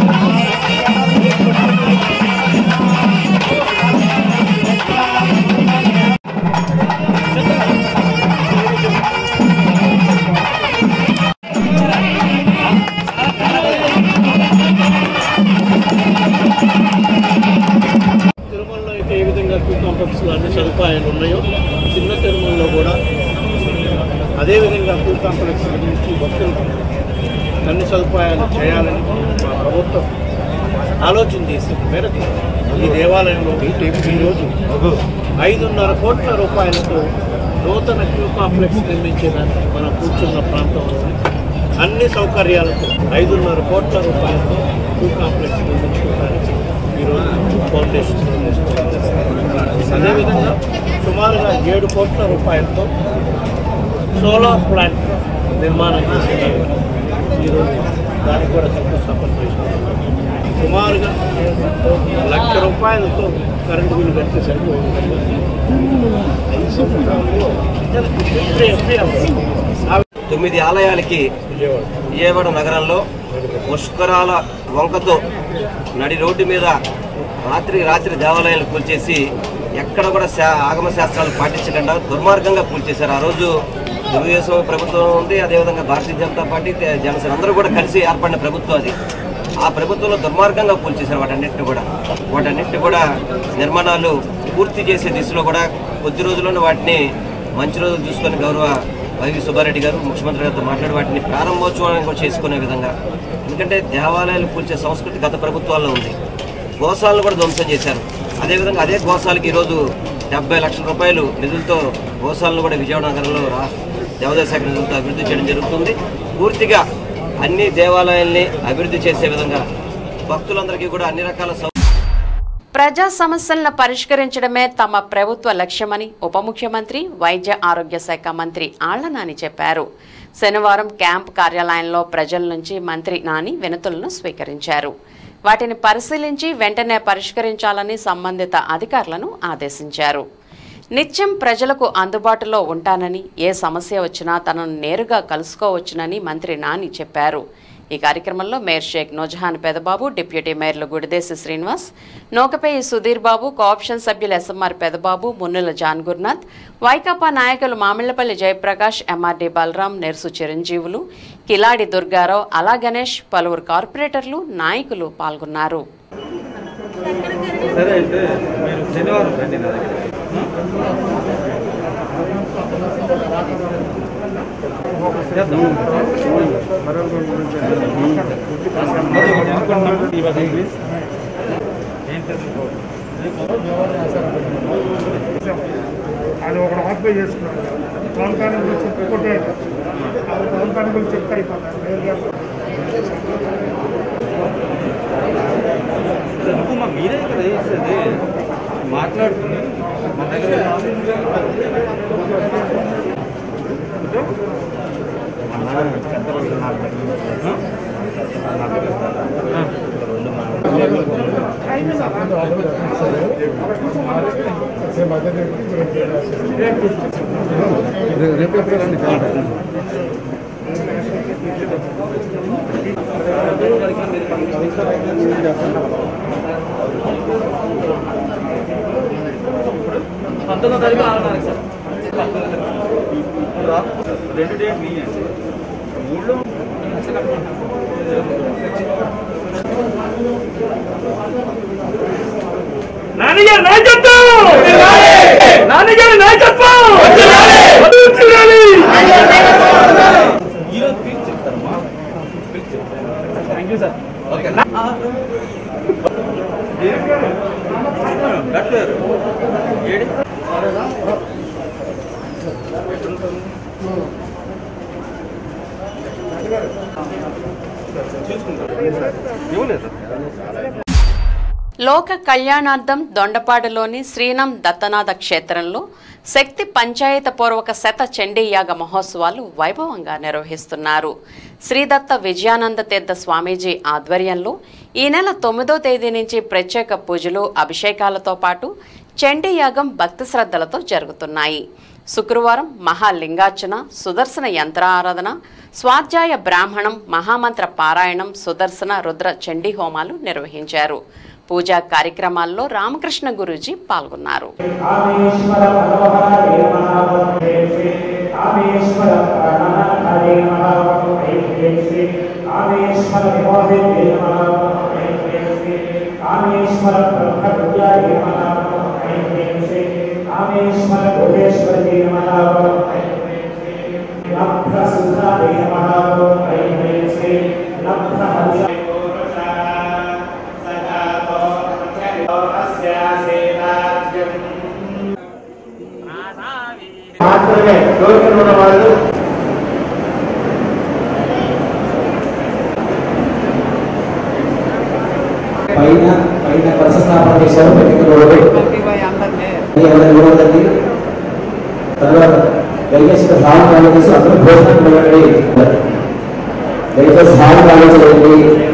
తిరుమలలో అయితే ఏ విధంగా క్యూ కాంప్లెక్స్లో అన్ని సదుపాయాలు ఉన్నాయో చిన్న తిరుమలలో కూడా అదేవిధంగా క్యూ కాంప్లెక్స్ గురించి భక్తులకు అన్ని సదుపాయాలు చేయాలని మా ప్రభుత్వం ఆలోచన చేసిన మేరకు ఈ దేవాలయంలో ఈరోజు ఐదున్నర కోట్ల రూపాయలతో నూతన క్యూ కాంప్లెక్స్ నిర్మించేదానికి మనం కూర్చున్న ప్రాంతంలో అన్ని సౌకర్యాలతో ఐదున్నర కోట్ల రూపాయలతో క్యూ కాంప్లెక్స్ నిర్మించుకోవడానికి ఈరోజు ఫౌండేషన్ అదేవిధంగా సుమారుగా ఏడు కోట్ల రూపాయలతో సోలార్ ప్లాంట్ నిర్మాణం చేసేదానికి ఈరోజు దానికి కూడా శంకుస్థాపన చేసినాం సుమారుగా లక్ష రూపాయలతో కరెంటు బిల్లు కడితే సరిపోయింది తొమ్మిది ఆలయాలకి విజయవాడ నగరంలో పుష్కరాల వంకతో నడి రోడ్డు మీద రాత్రి రాత్రి దేవాలయాలు కూల్చేసి ఎక్కడ కూడా శా- ఆగమ శాస్త్రాలు పాటించకుండా దుర్మార్గంగా కూల్చేశారు ఆ రోజు తెలుగుదేశం ప్రభుత్వం ఉంది అదేవిధంగా భారతీయ జనతా పార్టీ తే- జనసేన అందరూ కూడా కలిసి ఏర్పడిన ప్రభుత్వం అది ఆ ప్రభుత్వంలో దుర్మార్గంగా కూల్చేశారు వాటన్నిటిని కూడా వాటన్నిటిని కూడా నిర్మాణాలు పూర్తి చేసే దిశలో కూడా కొద్ది రోజుల్లోనే వాటిని మంచి రోజులు చూసుకొని గౌరవ వైవి సుబ్బారెడ్డి గారు ముఖ్యమంత్రి గారితో మాట్లాడి వాటిని ప్రారంభోత్సవాన్ని కూడా చేసుకునే విధంగా ఎందుకంటే దేవాలయాలు కూల్చే సంస్కృతి గత ప్రభుత్వాల్లో ఉంది గోశాలను కూడా ధ్వంసం చేశారు అదేవిధంగా అదే గోశాలకి ఈరోజు డెబ్బై లక్షల రూపాయలు నిధులతో గోశాలను కూడా విజయవాడ నగరంలో రా దేవాదాయ శాఖ నిధులతో అభివృద్ధి చేయడం జరుగుతుంది పూర్తిగా అన్ని దేవాలయాల్ని అభివృద్ధి చేసే విధంగా భక్తులందరికీ కూడా అన్ని రకాల సౌ ప్రజా సమస్యలను పరిష్కరించడమే తమ ప్రభుత్వ లక్ష్యమని ఉప ముఖ్యమంత్రి వైద్య ఆరోగ్య శాఖ మంత్రి ఆళ్ల నాని చెప్పారు శనివారం క్యాంప్ కార్యాలయంలో ప్రజల నుంచి మంత్రి నాని వినతులను స్వీకరించారు వాటిని పరిశీలించి వెంటనే పరిష్కరించాలని సంబంధిత అధికారులను ఆదేశించారు నిత్యం ప్రజలకు అందుబాటులో ఉంటానని ఏ సమస్య వచ్చినా తనను నేరుగా కలుసుకోవచ్చునని మంత్రి నాని చెప్పారు ఈ కార్యక్రమంలో మేయర్ షేక్ నూజహాన్ పెదబాబు డిప్యూటీ మేయర్లు గుడిదేశి శ్రీనివాస్ నోకపేయి సుధీర్ బాబు కోఆప్షన్ సభ్యులు ఎస్ఎంఆర్ పెదబాబు మున్నుల జాన్ గురునాథ్ వైకాపా నాయకులు మామిళ్లపల్లి జయప్రకాష్ ఎంఆర్డి బలరాం నెర్సు చిరంజీవులు కిలాడి దుర్గారావు అలా గణేష్ పలువురు కార్పొరేటర్లు నాయకులు పాల్గొన్నారు సరే అయితే మీరు శనివారం రండి నా దగ్గర అది ఒకడు ఆక్యుపై చేసుకున్నాడు పవన్ కళ్యాణ్ గురించి కొట్టాడు అది పవన్ కళ్యాణ్ గురించి చెప్తే అయిపోతాడు నేరుగా మీరే ఇక్కడ వేసేది మాట్లాడుకుని మన దగ్గర పంతొమ్మిదో తారీఖు ఆరో తారీఖు సార్ రెండు డేట్ మీ అండి మూడులో నాన్నగారు నాయకత్వం నాన్నగారి నాయకత్వం వదిలించుకోవాలి. ఈరోజు పిలిచి చెప్తారమ్మా పిలిచి చెప్తారు thank you sir okay doctor ఏడి ఇవ్వలేదు లోక కళ్యాణార్థం దొండపాడులోని శ్రీనం దత్తనాథ క్షేత్రంలో శక్తి పంచాయత పూర్వక శత చండీ యాగ మహోత్సవాలు వైభవంగా నిర్వహిస్తున్నారు శ్రీదత్త విజయానంద తీర్థ స్వామీజీ ఆధ్వర్యంలో ఈ నెల తొమ్మిదో తేదీ నుంచి ప్రత్యేక పూజలు అభిషేకాలతో పాటు చండీ యాగం భక్తి శ్రద్ధలతో జరుగుతున్నాయి శుక్రవారం మహాలింగార్చన సుదర్శన యంత్రారాధన స్వాధ్యాయ బ్రాహ్మణం మహామంత్ర పారాయణం సుదర్శన రుద్ర చండీ హోమాలు నిర్వహించారు పూజా కార్యక్రమాల్లో రామకృష్ణ గురూజీ పాల్గొన్నారు మాత్రమే టోకెన్ ఉన్న వాళ్ళు పైన పైన కలశ స్థాపన చేశారు పెట్టిన ఇవ్వదండి తర్వాత దయచేసి హాల్ ఖాళీ చేసి అందరూ భోజనం వెళ్ళండి దయచేసి హాల్ ఖాళీ చేయండి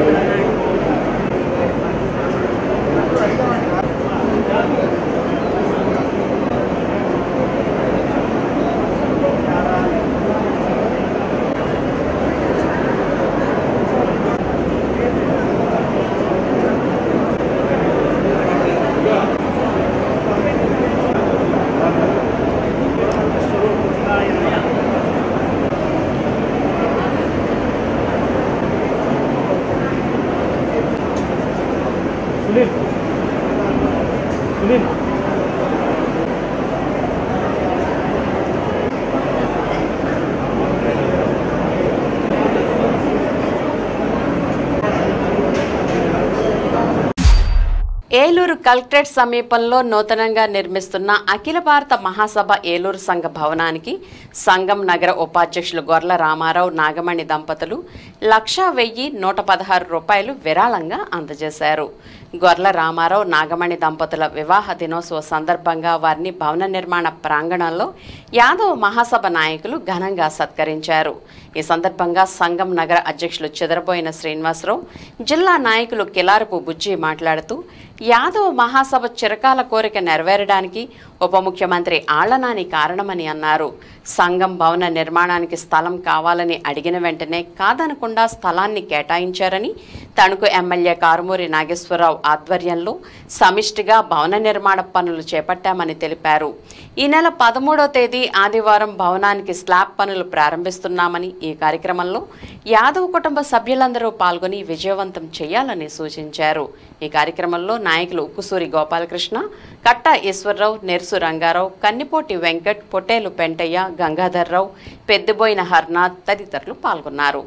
సునీల్ సునీల్ ఏలూరు కలెక్టరేట్ సమీపంలో నూతనంగా నిర్మిస్తున్న అఖిల భారత మహాసభ ఏలూరు సంఘ భవనానికి సంఘం నగర ఉపాధ్యక్షులు గొర్ల రామారావు నాగమణి దంపతులు లక్షా వెయ్యి నూట పదహారు రూపాయలు విరాళంగా అందజేశారు గొర్ల రామారావు నాగమణి దంపతుల వివాహ దినోత్సవ సందర్భంగా వారిని భవన నిర్మాణ ప్రాంగణంలో యాదవ్ మహాసభ నాయకులు ఘనంగా సత్కరించారు ఈ సందర్భంగా సంఘం నగర అధ్యక్షులు చెదరబోయిన శ్రీనివాసరావు జిల్లా నాయకులు కిలారపు బుజ్జి మాట్లాడుతూ యాదవ్ మహాసభ చిరకాల కోరిక నెరవేరడానికి ఉప ముఖ్యమంత్రి ఆళ్లనాని కారణమని అన్నారు సంఘం భవన నిర్మాణానికి స్థలం కావాలని అడిగిన వెంటనే కాదనకుండా స్థలాన్ని కేటాయించారని తణుకు ఎమ్మెల్యే కారుమూరి నాగేశ్వరరావు ఆధ్వర్యంలో సమిష్టిగా భవన నిర్మాణ పనులు చేపట్టామని తెలిపారు ఈ నెల పదమూడో తేదీ ఆదివారం భవనానికి స్లాబ్ పనులు ప్రారంభిస్తున్నామని ఈ కార్యక్రమంలో యాదవ్ కుటుంబ సభ్యులందరూ పాల్గొని విజయవంతం చేయాలని సూచించారు ఈ కార్యక్రమంలో నాయకులు ఉక్కుసూరి గోపాలకృష్ణ కట్ట ఈశ్వరరావు నెర్సు రంగారావు కన్నిపోటి వెంకట్ పొట్టేలు పెంటయ్య గంగాధర్రావు పెద్దబోయిన హర్నాథ్ తదితరులు పాల్గొన్నారు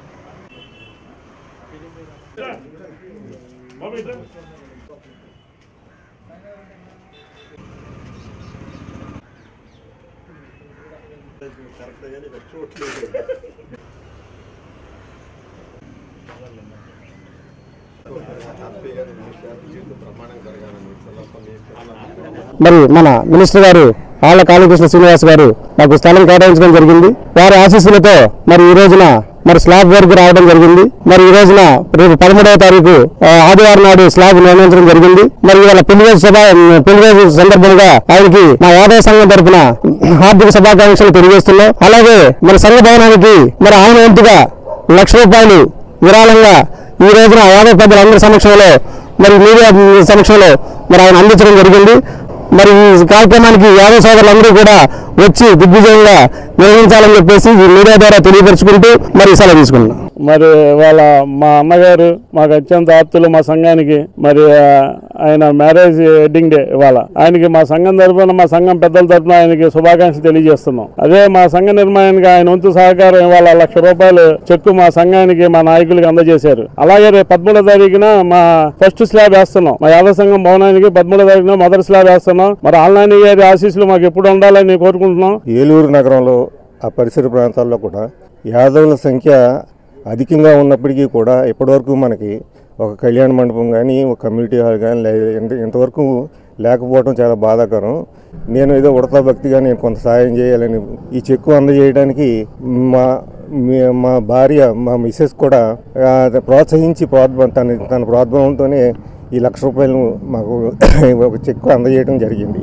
మరి మన మినిస్టర్ గారు ఆళ్ల కాళీకృష్ణ శ్రీనివాస్ గారు మాకు స్థలం కేటాయించడం జరిగింది వారి ఆశీస్సులతో మరి ఈ రోజున మరి స్లాబ్ వర్క్ రావడం జరిగింది మరి ఈ రోజున రేపు పదమూడవ తారీఖు ఆ, ఆదివారం నాడు స్లాబ్ నిర్ణయించడం జరిగింది మరి ఇవాళ పెళ్లి రోజు సభ పెళ్లి రోజు సందర్భంగా ఆయనకి మా యాదవ సంఘం తరపున హార్దిక శుభాకాంక్షలు తెలియజేస్తున్నాం అలాగే మన సంఘ భవనానికి మరి ఆయన వంతుగా లక్ష రూపాయలు విరాళంగా ఈ రోజున యాదవ పెద్దలందరి సమక్షంలో మరి మీడియా సమక్షంలో మరి ఆయన అందించడం జరిగింది మరి ఈ కార్యక్రమానికి యాదవ సోదరులందరూ కూడా వచ్చి దిగ్విజయంగా నిర్వహించాలని చెప్పేసి ఈ మీడియా ద్వారా తెలియపరుచుకుంటూ మరి సెలవు తీసుకున్నాం మరి వాళ్ళ మా అమ్మగారు మాకు అత్యంత ఆప్తులు మా సంఘానికి మరి ఆ, ఆయన మ్యారేజ్ వెడ్డింగ్ డే ఇవాళ ఆయనకి మా సంఘం తరఫున మా సంఘం పెద్దల తరఫున ఆయనకి శుభాకాంక్షలు తెలియజేస్తున్నాం అదే మా సంఘ నిర్మాణానికి ఆయన వంతు సహకారం ఇవాళ లక్ష రూపాయలు చెక్కు మా సంఘానికి మా నాయకులకి అందజేశారు అలాగే రేపు పదమూడో తారీఖున మా ఫస్ట్ స్లాబ్ వేస్తున్నాం మా యాదవ సంఘం భవనానికి పదమూడో తారీఖున మొదటి స్లాబ్ వేస్తున్నాం మరి ఆన్లైన్ గారి ఆశీస్సులు మాకు ఎప్పుడు ఉండాలని కోరుకుంటున్నాం ఏలూరు నగరంలో ఆ పరిసర ప్రాంతాల్లో కూడా యాదవుల సంఖ్య అధికంగా ఉన్నప్పటికీ కూడా ఇప్పటివరకు మనకి ఒక కళ్యాణ మండపం కానీ ఒక కమ్యూనిటీ హాల్ కానీ లే- ఇంత- ఇంతవరకు లేకపోవడం చాలా బాధాకరం నేను ఏదో ఉడతా భక్తిగా నేను కొంత సాయం చేయాలని ఈ చెక్కు అందజేయడానికి మా మీ- మా భార్య మా మిస్సెస్ కూడా ఆ, ప్రోత్సహించి ప్రోద్బ తన తన ప్రోద్బలంతోనే ఈ లక్ష రూపాయలు మాకు ఒక చెక్కు అందజేయడం జరిగింది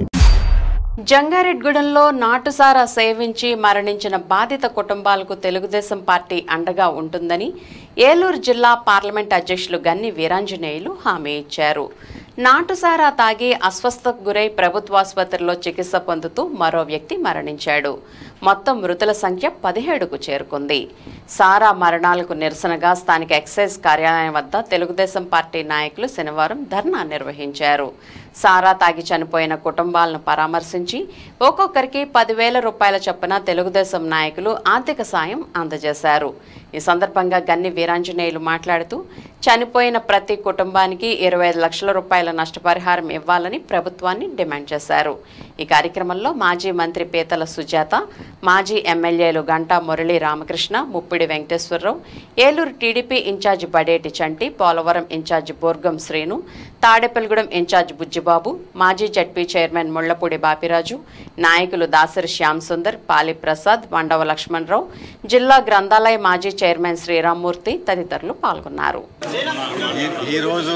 జంగారెడ్గూడెంలో నాటుసారా సేవించి మరణించిన బాధిత కుటుంబాలకు తెలుగుదేశం పార్టీ అండగా ఉంటుందని ఏలూరు జిల్లా పార్లమెంట్ అధ్యక్షులు గన్ని వీరాంజనేయులు హామీ ఇచ్చారు నాటుసారా తాగి అస్వస్థకు గురై ప్రభుత్వాసుపత్రిలో చికిత్స పొందుతూ మరో వ్యక్తి మరణించాడు మొత్తం మృతుల సంఖ్య పదిహేడుకు చేరుకుంది సారా మరణాలకు నిరసనగా స్థానిక ఎక్సైజ్ కార్యాలయం వద్ద తెలుగుదేశం పార్టీ నాయకులు శనివారం ధర్నా నిర్వహించారు సారా తాగి చనిపోయిన కుటుంబాలను పరామర్శించి ఒక్కొక్కరికి పదివేల రూపాయల చొప్పున తెలుగుదేశం నాయకులు ఆర్థిక సాయం అందజేశారు ఈ సందర్భంగా గన్ని వీరాంజనేయులు మాట్లాడుతూ చనిపోయిన ప్రతి కుటుంబానికి ఇరవై ఐదు లక్షల రూపాయల నష్టపరిహారం ఇవ్వాలని ప్రభుత్వాన్ని డిమాండ్ చేశారు ఈ కార్యక్రమంలో మాజీ మంత్రి పీతల సుజాత మాజీ ఎమ్మెల్యేలు Ganta Murali Ramakrishna Muppidi Venkateswara Rao Eluru TDP in-charge Badeti Chanti Polavaram in-charge Borgam Srinu Tadepalligudem in-charge Bujjibabu మాజీ జడ్పీ చైర్మన్ ముళ్లపూడి బాపిరాజు నాయకులు దాసరి శ్యామ్ సుందర్ పాలి ప్రసాద్ మండవ లక్ష్మణరావు జిల్లా గ్రంథాలయ మాజీ చైర్మన్ శ్రీరామ్మూర్తి తదితరులు పాల్గొన్నారు ఈ- ఈరోజు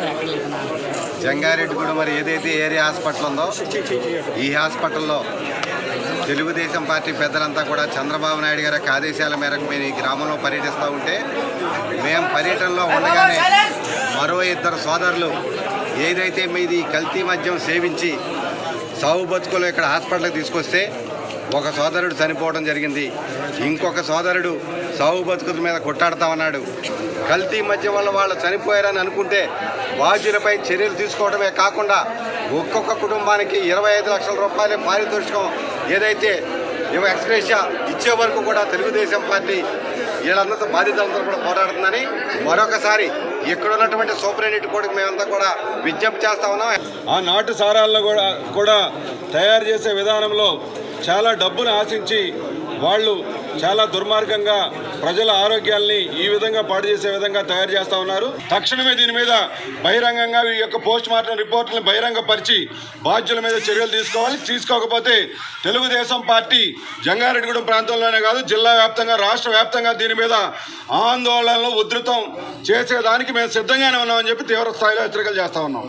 జంగారెడ్డిగూడ మరి ఏదైతే ఏరియా హాస్పిటల్ ఉందో ఈ హాస్పిటల్లో తెలుగుదేశం పార్టీ పెద్దలంతా కూడా చంద్రబాబు నాయుడు గారి యొక్క ఆదేశాల మేరకు మేము ఈ గ్రామంలో పర్యటిస్తూ ఉంటే మేము పర్యటనలో ఉండగానే మరో ఇద్దరు సోదరులు ఏదైతే మీది కల్తీ మద్యం సేవించి సాగు బతుకులు ఇక్కడ హాస్పిటల్కి తీసుకొస్తే ఒక సోదరుడు చనిపోవడం జరిగింది ఇంకొక సోదరుడు సాగు బతుకుల మీద కొట్టాడుతా ఉన్నాడు కల్తీ మద్యం వల్ల వాళ్ళు చనిపోయారని అనుకుంటే బాధ్యులపై చర్యలు తీసుకోవడమే కాకుండా ఒక్కొక్క కుటుంబానికి ఇరవై ఐదు లక్షల రూపాయల పారితోషికం ఏదైతే ఇవ ఎక్స్ప్రెషా ఇచ్చే వరకు కూడా తెలుగుదేశం పార్టీ వీళ్ళందరితో బాధితులందరూ కూడా పోరాడుతుందని మరొకసారి ఇక్కడ ఉన్నటువంటి సూపరింటెండెంట్ కూడా మేమంతా కూడా విజ్ఞప్తి చేస్తా ఉన్నాం ఆ నాటు సారాలను కూడా కూడా తయారు చేసే విధానంలో చాలా డబ్బును ఆశించి వాళ్ళు చాలా దుర్మార్గంగా ప్రజల ఆరోగ్యాల్ని ఈ విధంగా పాడు చేసే విధంగా తయారు చేస్తా ఉన్నారు తక్షణమే దీని మీద బహిరంగంగా ఈ యొక్క పోస్ట్ మార్టం రిపోర్ట్లను బహిరంగపరిచి బాధ్యుల మీద చర్యలు తీసుకోవాలి తీసుకోకపోతే తెలుగుదేశం పార్టీ జంగారెడ్డిగూడెం ప్రాంతంలోనే కాదు జిల్లా వ్యాప్తంగా రాష్ట్ర వ్యాప్తంగా దీని మీద ఆందోళనలు ఉధృతం చేసేదానికి మేము సిద్ధంగానే ఉన్నామని చెప్పి తీవ్ర స్థాయిలో హెచ్చరికలు చేస్తా ఉన్నాం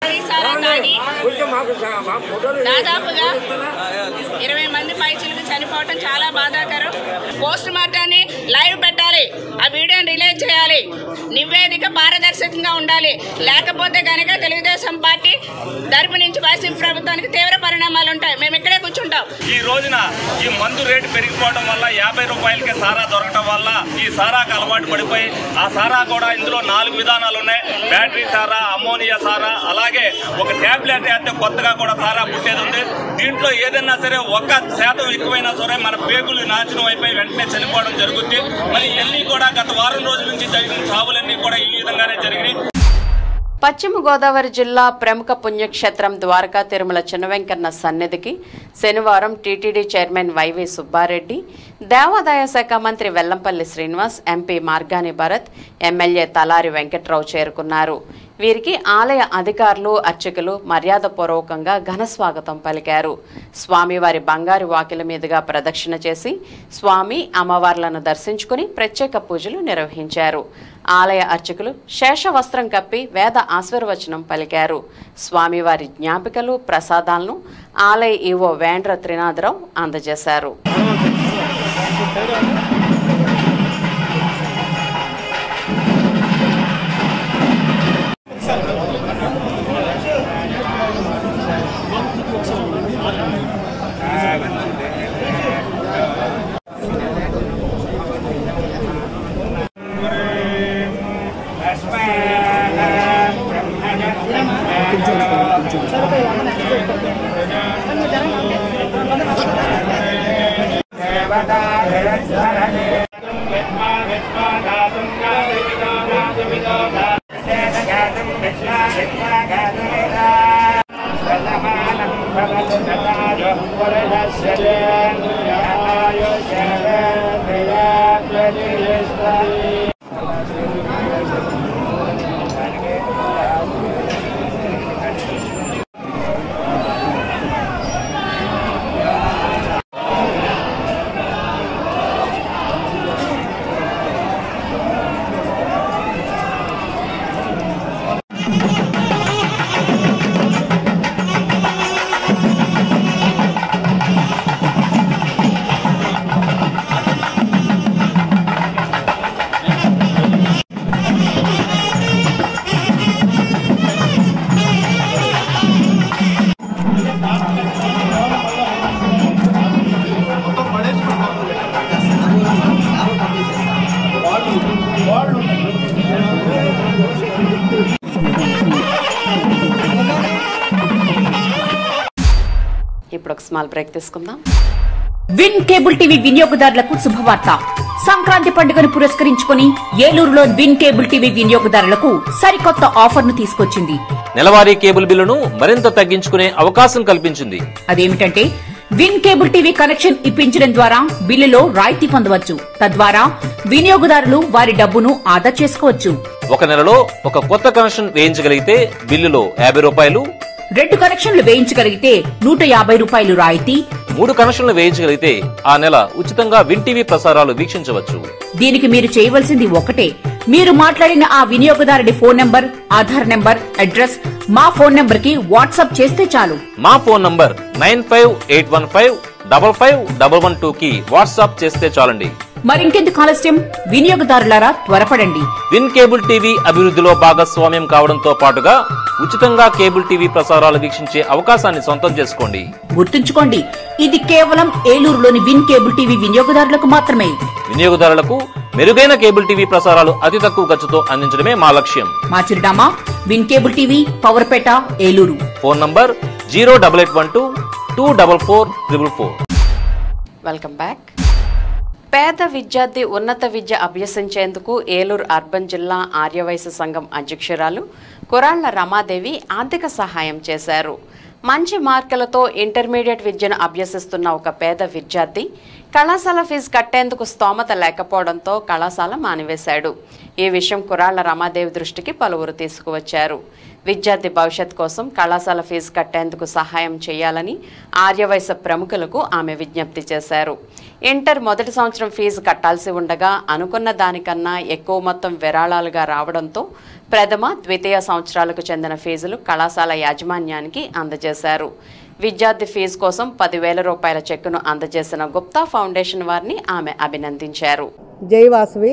దాదాపుగా ఇరవై మంది పైచిలకు చనిపోవటం చాలా బాధాకరం పోస్ట్ మార్టాన్ని లైవ్ పెట్టాలి ఆ వీడియోని రిలీజ్ చేయాలి నివేదిక పారదర్శకంగా ఉండాలి లేకపోతే కనుక తెలుగుదేశం పార్టీ తరపు నుంచి వైసీపీ ప్రభుత్వానికి తీవ్ర పరిణామాలు ఉంటాయి మేము ఇక్కడే కూర్చుంటాం ఈ రోజున ఈ మందు రేటు పెరిగిపోవడం వల్ల యాభై రూపాయలకే సారా దొరకడం వల్ల ఈ సారాకు అలవాటు పడిపోయి ఆ సారా కూడా ఇందులో నాలుగు విధానాలు ఉన్నాయి బ్యాటరీ సారా అమోనియా సారా అలాగే ఒక ట్యాబ్లెట్ వేస్తే కొత్తగా కూడా సారా పుట్టేది ఉంది దీంట్లో ఏదైనా సరే ఒక్క శాతం ఎక్కువైనా సరే మన పేగులు నాశనం అయిపోయి వెంటనే చనిపోవడం జరుగుతుంది మరి ఇవన్నీ కూడా గత వారం రోజుల నుంచి జరిగిన చావులన్నీ కూడా ఈ విధంగానే జరిగినాయి పశ్చిమ గోదావరి జిల్లా ప్రముఖ పుణ్యక్షేత్రం ద్వారకా తిరుమల చిన్నవెంకన్న సన్నిధికి శనివారం టీటీడీ చైర్మన్ వైవి సుబ్బారెడ్డి దేవాదాయ శాఖ మంత్రి వెల్లంపల్లి శ్రీనివాస్ ఎంపీ మార్గాని భరత్ ఎమ్మెల్యే తలారి వెంకట్రావు చేరుకున్నారు వీరికి ఆలయ అధికారులు అర్చకులు మర్యాదపూర్వకంగా ఘన స్వాగతం పలికారు స్వామివారి బంగారు వాకిల మీదుగా ప్రదక్షిణ చేసి స్వామి అమ్మవార్లను దర్శించుకుని ప్రత్యేక పూజలు నిర్వహించారు ఆలయ అర్చకులు శేషవస్త్రం కప్పి వేద ఆశీర్వచనం పలికారు స్వామివారి జ్ఞాపికలు ప్రసాదాలను ఆలయ ఈవో వేండ్ర త్రినాథరావు అందజేశారు ఇప్పుడు ఒక స్మాల్ బ్రేక్ తీసుకుందాం విన్ కేబుల్ టీవీ వినియోగదారులకు శుభవార్త సంక్రాంతి పండుగను పురస్కరించుకుని ఏలూరులో విన్ కేబుల్ టీవీ వినియోగదారులకు సరికొత్త ఆఫర్ను తీసుకొచ్చింది నెలవారీ కేబుల్ బిల్లును మరింత తగ్గించుకునే అవకాశం కల్పించింది అదేమిటంటే విన్ కేబుల్ టీవీ కనెక్షన్ ఇప్పించడం ద్వారా బిల్లులో రాయితీ పొందవచ్చు తద్వారా వినియోగదారులు వారి డబ్బును ఆదా చేసుకోవచ్చు ఒక నెలలో ఒక కొత్త కనెక్షన్ వేయించగలిగితే బిల్లులో యాభై రూపాయలు రెండు కనెక్షన్లు వేయించగలిగితే నూట యాభై రూపాయలు రాయితీ మూడు కనెక్షన్లు వేయించగలిగితే ఆ నెల ఉచితంగా విన్ టీవీ ప్రసారాలు వీక్షించవచ్చు దీనికి మీరు చేయవలసింది ఒకటే మీరు మాట్లాడిన ఆ వినియోగదారుడి phone number Aadhaar number address మా ఫోన్ నంబర్ కి వాట్సాప్ చేస్తే చాలు మా phone number nine five eight one five double five double one two కి వాట్సాప్ చేస్తే చాలండి మరింకెందుకు ఆలస్యం వినియోగదారులారా త్వరపడండి విన్ కేబుల్ టీవీ అభివృద్ధిలో భాగస్వామ్యం కావడంతో పాటుగా ఉచితంగా కేబుల్ టీవీ ప్రసారాలు వీక్షించే అవకాశాన్ని సొంతం చేసుకోండి గుర్తుంచుకోండి ఇది కేవలం ఏలూరులోని విన్ కేబుల్ టీవీ వినియోగదారులకు మాత్రమే వినియోగదారులకు మెరుగైన కేబుల్ టీవీ ప్రసారాలు అతి తక్కువ ఖర్చుతో అందించడమే మా లక్ష్యం మా చిరునామా win cable TV Powerpet Eluru phone number zero double eight one two two double four triple four welcome back పేద విద్యార్థి ఉన్నత విద్య అభ్యసించేందుకు ఏలూరు అర్బన్ జిల్లా ఆర్యవైశ్య సంఘం అధ్యక్షురాలు కురాళ్ల రమాదేవి ఆర్థిక సహాయం చేశారు మంచి మార్కులతో ఇంటర్మీడియట్ విద్యను అభ్యసిస్తున్న ఒక పేద విద్యార్థి కళాశాల ఫీజు కట్టేందుకు స్తోమత లేకపోవడంతో కళాశాల మానివేశాడు ఈ విషయం కురాళ్ల రమాదేవి దృష్టికి పలువురు తీసుకువచ్చారు విద్యార్థి భవిష్యత్ కోసం కళాశాల ఫీజు కట్టేందుకు సహాయం చేయాలని ఆర్యవైశ్య ప్రముఖులకు ఆమె విజ్ఞప్తి చేశారు ఇంటర్ మొదటి సంవత్సరం ఫీజు కట్టాల్సి ఉండగా అనుకున్న దానికన్నా ఎక్కువ మొత్తం విరాళాలుగా రావడంతో ప్రథమ ద్వితీయ సంవత్సరాలకు చెందిన ఫీజులు కళాశాల యాజమాన్యానికి అందజేశారు విద్యార్థి ఫీజు కోసం పదివేల రూపాయల చెక్కును అందజేసిన గుప్తా ఫౌండేషన్ వారిని ఆమె అభినందించారు జై వాసవి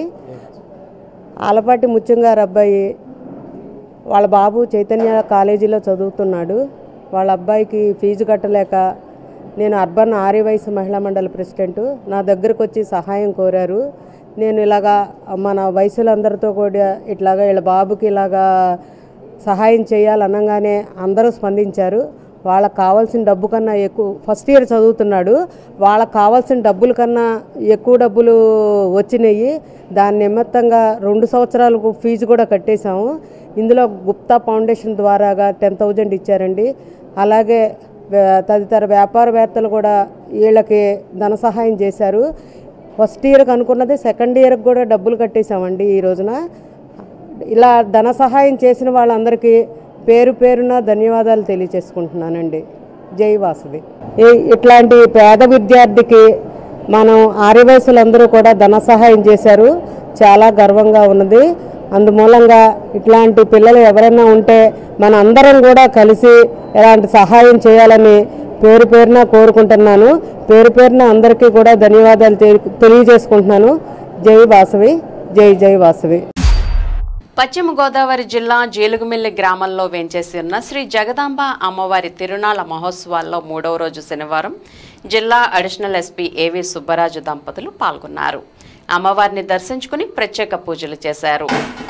ఆలపాటి ముత్యంగారు అబ్బాయి వాళ్ళ బాబు చైతన్య కాలేజీలో చదువుతున్నాడు వాళ్ళ అబ్బాయికి ఫీజు కట్టలేక నేను అర్బన్ ఆర్యవయసు మహిళా మండలి ప్రెసిడెంట్ నా దగ్గరకు వచ్చి సహాయం కోరారు నేను ఇలాగా మన వయసులందరితో కూడా ఇట్లాగా వీళ్ళ బాబుకి ఇలాగా సహాయం చేయాలనగానే అందరూ స్పందించారు వాళ్ళకి కావాల్సిన డబ్బు కన్నా ఎక్కువ ఫస్ట్ ఇయర్ చదువుతున్నాడు వాళ్ళకి కావాల్సిన డబ్బుల కన్నా ఎక్కువ డబ్బులు వచ్చినాయి దాని నిమిత్తంగా రెండు సంవత్సరాలకు ఫీజు కూడా కట్టేశాము ఇందులో గుప్తా ఫౌండేషన్ ద్వారాగా టెన్ థౌజండ్ ఇచ్చారండి అలాగే వే- తదితర వ్యాపారవేత్తలు కూడా వీళ్ళకి ధన సహాయం చేశారు ఫస్ట్ ఇయర్కి అనుకున్నది సెకండ్ ఇయర్కి కూడా డబ్బులు కట్టేశామండి ఈ రోజున ఇలా ధన సహాయం చేసిన వాళ్ళందరికీ పేరు పేరున ధన్యవాదాలు తెలియచేసుకుంటున్నానండి జై వాసుది ఈ- ఇట్లాంటి పేద విద్యార్థికి మనం ఆర్యవయసులందరూ కూడా ధన సహాయం చేశారు చాలా గర్వంగా ఉన్నది అందుమూలంగా ఇట్లాంటి పిల్లలు ఎవరైనా ఉంటే మన అందరం కూడా కలిసి ఇలాంటి సహాయం చేయాలని పేరు పేరున కోరుకుంటున్నాను పేరు పేరున అందరికీ కూడా ధన్యవాదాలు తెలి- తెలియజేసుకుంటున్నాను జై వాసవి జై జై వాసవి పశ్చిమ గోదావరి జిల్లా జీలుగుమిల్లి గ్రామంలో వేంచేసి ఉన్న శ్రీ జగదాంబ అమ్మవారి తిరునాళ్ల మహోత్సవాల్లో మూడవ రోజు శనివారం జిల్లా అడిషనల్ ఎస్పీ ఏవి సుబ్బరాజు దంపతులు పాల్గొన్నారు అమ్మవారిని దర్శించుకుని ప్రత్యేక పూజలు చేశారు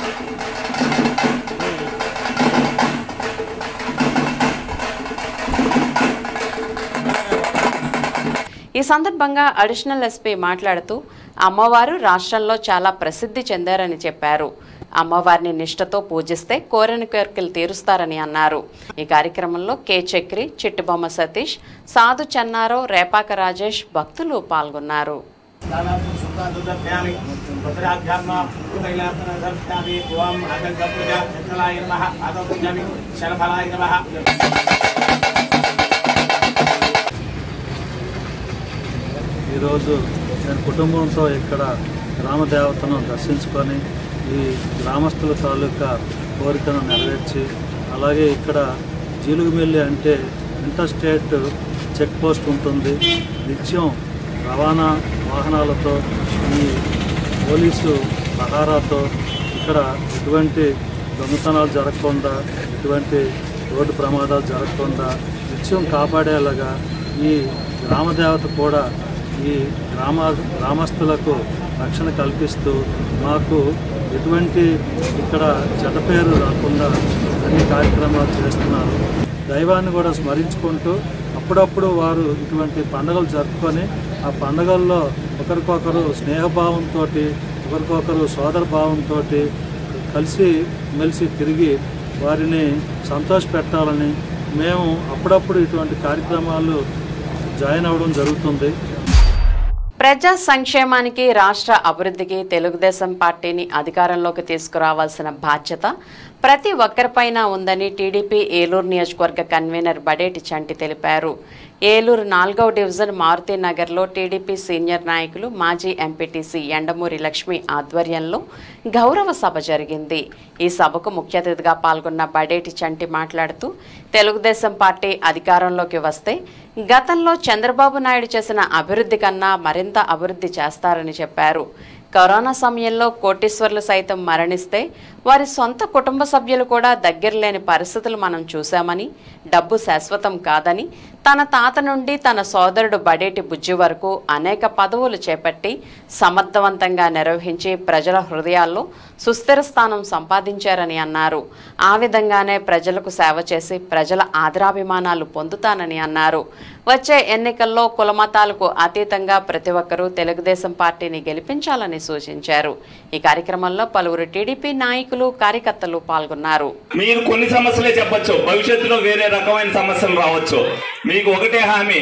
ఈ సందర్భంగా అడిషనల్ ఎస్పీ మాట్లాడుతూ అమ్మవారు రాష్ట్రంలో చాలా ప్రసిద్ధి చెందారని చెప్పారు అమ్మవారిని నిష్ఠతో పూజిస్తే కోరిన కోరికలు తీరుస్తారని అన్నారు ఈ కార్యక్రమంలో కె చక్రి చిట్టుబొమ్మ సతీష్ సాధు చెన్నారావు రేపాక రాజేష్ భక్తులు పాల్గొన్నారు ఈరోజు నేను కుటుంబంతో ఇక్కడ గ్రామదేవతను దర్శించుకొని ఈ గ్రామస్తుల తాలూకా కోరికను నెరవేర్చి అలాగే ఇక్కడ జీలుగుమిల్లి అంటే ఇంటర్ స్టేట్ చెక్ పోస్ట్ ఉంటుంది నిత్యం రవాణా వాహనాలతో ఈ పోలీసు పహారాతో ఇక్కడ ఎటువంటి దొంగతనాలు జరగకుండా ఎటువంటి రోడ్డు ప్రమాదాలు జరగకుండా నిత్యం కాపాడేలాగా ఈ గ్రామదేవత కూడా ఈ గ్రామ గ్రామస్తులకు రక్షణ కల్పిస్తూ మాకు ఎటువంటి ఇక్కడ చెడ్డ పేరు రాకుండా అన్ని కార్యక్రమాలు చేస్తున్నారు దైవాన్ని కూడా స్మరించుకుంటూ అప్పుడప్పుడు వారు ఇటువంటి పండుగలు జరుపుకొని ఆ పండుగల్లో ఒకరికొకరు స్నేహభావంతో ఒకరికొకరు సోదర భావంతో కలిసి మెలిసి తిరిగి వారిని సంతోషపెట్టాలని మేము అప్పుడప్పుడు ఇటువంటి కార్యక్రమాలు జాయిన్ అవ్వడం జరుగుతుంది ప్రజా సంక్షేమానికి రాష్ట్ర అభివృద్ధికి తెలుగుదేశం పార్టీని అధికారంలోకి తీసుకురావాల్సిన బాధ్యత ప్రతి ఒక్కరిపైన ఉందని టీడీపీ ఏలూరు నియోజకవర్గ కన్వీనర్ బడేటి చంటి తెలిపారు ఏలూరు నాలుగవ డివిజన్ మారుతి నగర్లో టీడీపీ సీనియర్ నాయకులు మాజీ ఎంపీటీసీ ఎండమూరి లక్ష్మి ఆధ్వర్యంలో గౌరవ సభ జరిగింది ఈ సభకు ముఖ్య అతిథిగా పాల్గొన్న బడేటి చంటి మాట్లాడుతూ తెలుగుదేశం పార్టీ అధికారంలోకి వస్తే గతంలో చంద్రబాబు నాయుడు చేసిన అభివృద్ధి కన్నా మరింత అభివృద్ధి చేస్తారని చెప్పారు కరోనా సమయంలో కోటీశ్వర్లు సైతం మరణిస్తే వారి సొంత కుటుంబ సభ్యులు కూడా దగ్గర లేని పరిస్థితులు మనం చూశామని డబ్బు శాశ్వతం కాదని తన తాత నుండి తన సోదరుడు బడేటి బుజ్జి వరకు అనేక పదవులు చేపట్టి సమర్థవంతంగా నిర్వహించి ప్రజల హృదయాల్లో సుస్థిర స్థానం సంపాదించారని అన్నారు ఆ విధంగానే ప్రజలకు సేవ చేసి ప్రజల ఆదరాభిమానాలు పొందుతానని అన్నారు వచ్చే ఎన్నికల్లో కులమతాలకు అతీతంగా ప్రతి ఒక్కరూ తెలుగుదేశం పార్టీని గెలిపించాలని సూచించారు ఈ కార్యక్రమంలో పలువురు టీడీపీ నాయకులు కార్యకర్తలు పాల్గొన్నారు మీరు కొన్ని సమస్యలే చెప్పొచ్చు భవిష్యత్తులో వేరే రకమైన సమస్యలు రావచ్చు మీకు ఒకటే హామీ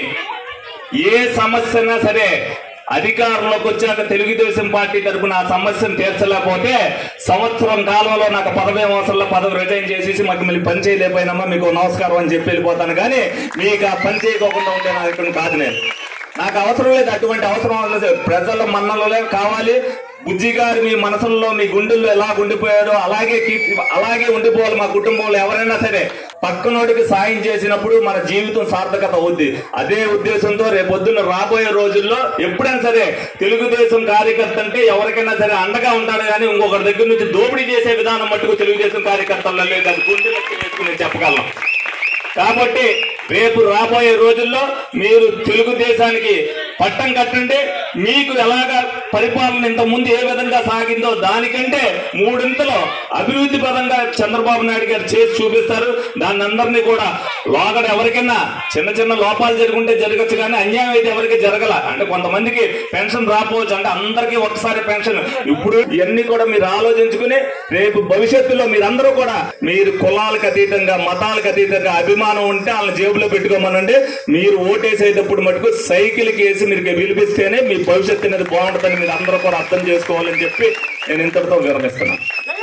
ఏ సమస్యనా సరే అధికారంలోకి వచ్చాక తెలుగుదేశం పార్టీ తరపున ఆ సమస్యను తీర్చలేకపోతే సంవత్సరం కాలంలో నాకు పదవి అవసరంలో పదవి రిజైన్ చేసేసి మాకు మళ్ళీ పని చేయలేకపోయినామా మీకు నమస్కారం అని చెప్పి వెళ్ళిపోతాను కానీ మీకు ఆ పని చేయకోకుండా ఉండే నాయకుడు కాదు నేను నాకు అవసరం లేదు అటువంటి అవసరం లేదు ప్రజల మన్నలలో కావాలి బుజ్జి గారు మీ మనసుల్లో మీ గుండెల్లో ఎలా ఉండిపోయాడో అలాగే కీర్తి అలాగే ఉండిపోవాలి మా కుటుంబంలో ఎవరైనా సరే పక్కనోడికి సాయం చేసినప్పుడు మన జీవితం సార్థకత అవుద్ది అదే ఉద్దేశంతో రేపొద్దున రాబోయే రోజుల్లో ఎప్పుడైనా సరే తెలుగుదేశం కార్యకర్త అంటే ఎవరికైనా సరే అండగా ఉంటాడు కానీ ఇంకొకరి దగ్గర నుంచి దోపిడీ చేసే విధానం మట్టుకు తెలుగుదేశం కార్యకర్తల్లో లేదు అది గుండె నొక్కి వేసుకుని చెప్పగలం కాబట్టి రేపు రాబోయే రోజుల్లో మీరు తెలుగుదేశానికి పట్టం కట్టండి మీకు ఎలాగా పరిపాలన ఇంత ముందు ఏ విధంగా సాగిందో దానికంటే మూడింతలో అభివృద్ధి పదంగా చంద్రబాబు నాయుడు గారు చేసి చూపిస్తారు దాన్ని అందరినీ కూడా లోగడ ఎవరికైనా చిన్న చిన్న లోపాలు జరుగుంటే జరగచ్చు కానీ అన్యాయం అయితే ఎవరికి జరగల అంటే కొంతమందికి పెన్షన్ రాకపోవచ్చు అంటే అందరికీ ఒకసారి పెన్షన్ ఇప్పుడు ఇవన్నీ కూడా మీరు ఆలోచించుకుని రేపు భవిష్యత్తులో మీరందరూ కూడా మీరు కులాలకు అతీతంగా మతాలకు అతీతంగా అభిమానం ఉంటే వాళ్ళని జేబులో పెట్టుకోమనండి మీరు ఓటేసేటప్పుడు మటుకు సైకిల్ కేసి మీరు పిలిపిస్తేనే మీ భవిష్యత్తు అనేది బాగుంటుందని మీరు అందరూ కూడా అర్థం చేసుకోవాలని చెప్పి నేను ఇంతటితో విరమిస్తున్నాను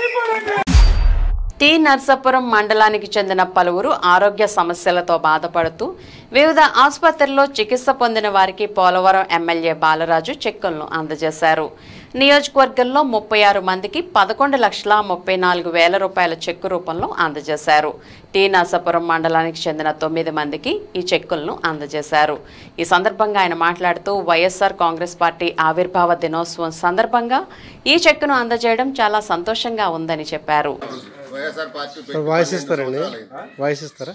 టి నర్సాపురం మండలానికి చెందిన పలువురు ఆరోగ్య సమస్యలతో బాధపడుతూ వివిధ ఆసుపత్రుల్లో చికిత్స పొందిన వారికి పోలవరం ఎమ్మెల్యే బాలరాజు చెక్కులను అందజేశారు నియోజకవర్గంలో ముప్పై ఆరు మందికి పదకొండు లక్షల ముప్పై నాలుగు వేల రూపాయల చెక్కు రూపంలో అందజేశారు టి నర్సాపురం మండలానికి చెందిన తొమ్మిది మందికి ఈ చెక్కులను అందజేశారు ఈ సందర్భంగా ఆయన మాట్లాడుతూ వైఎస్ఆర్ కాంగ్రెస్ పార్టీ ఆవిర్భావ దినోత్సవం సందర్భంగా ఈ చెక్కును అందజేయడం చాలా సంతోషంగా ఉందని చెప్పారు వాయిస్ ఇస్తారండి వాయిస్ ఇస్తారా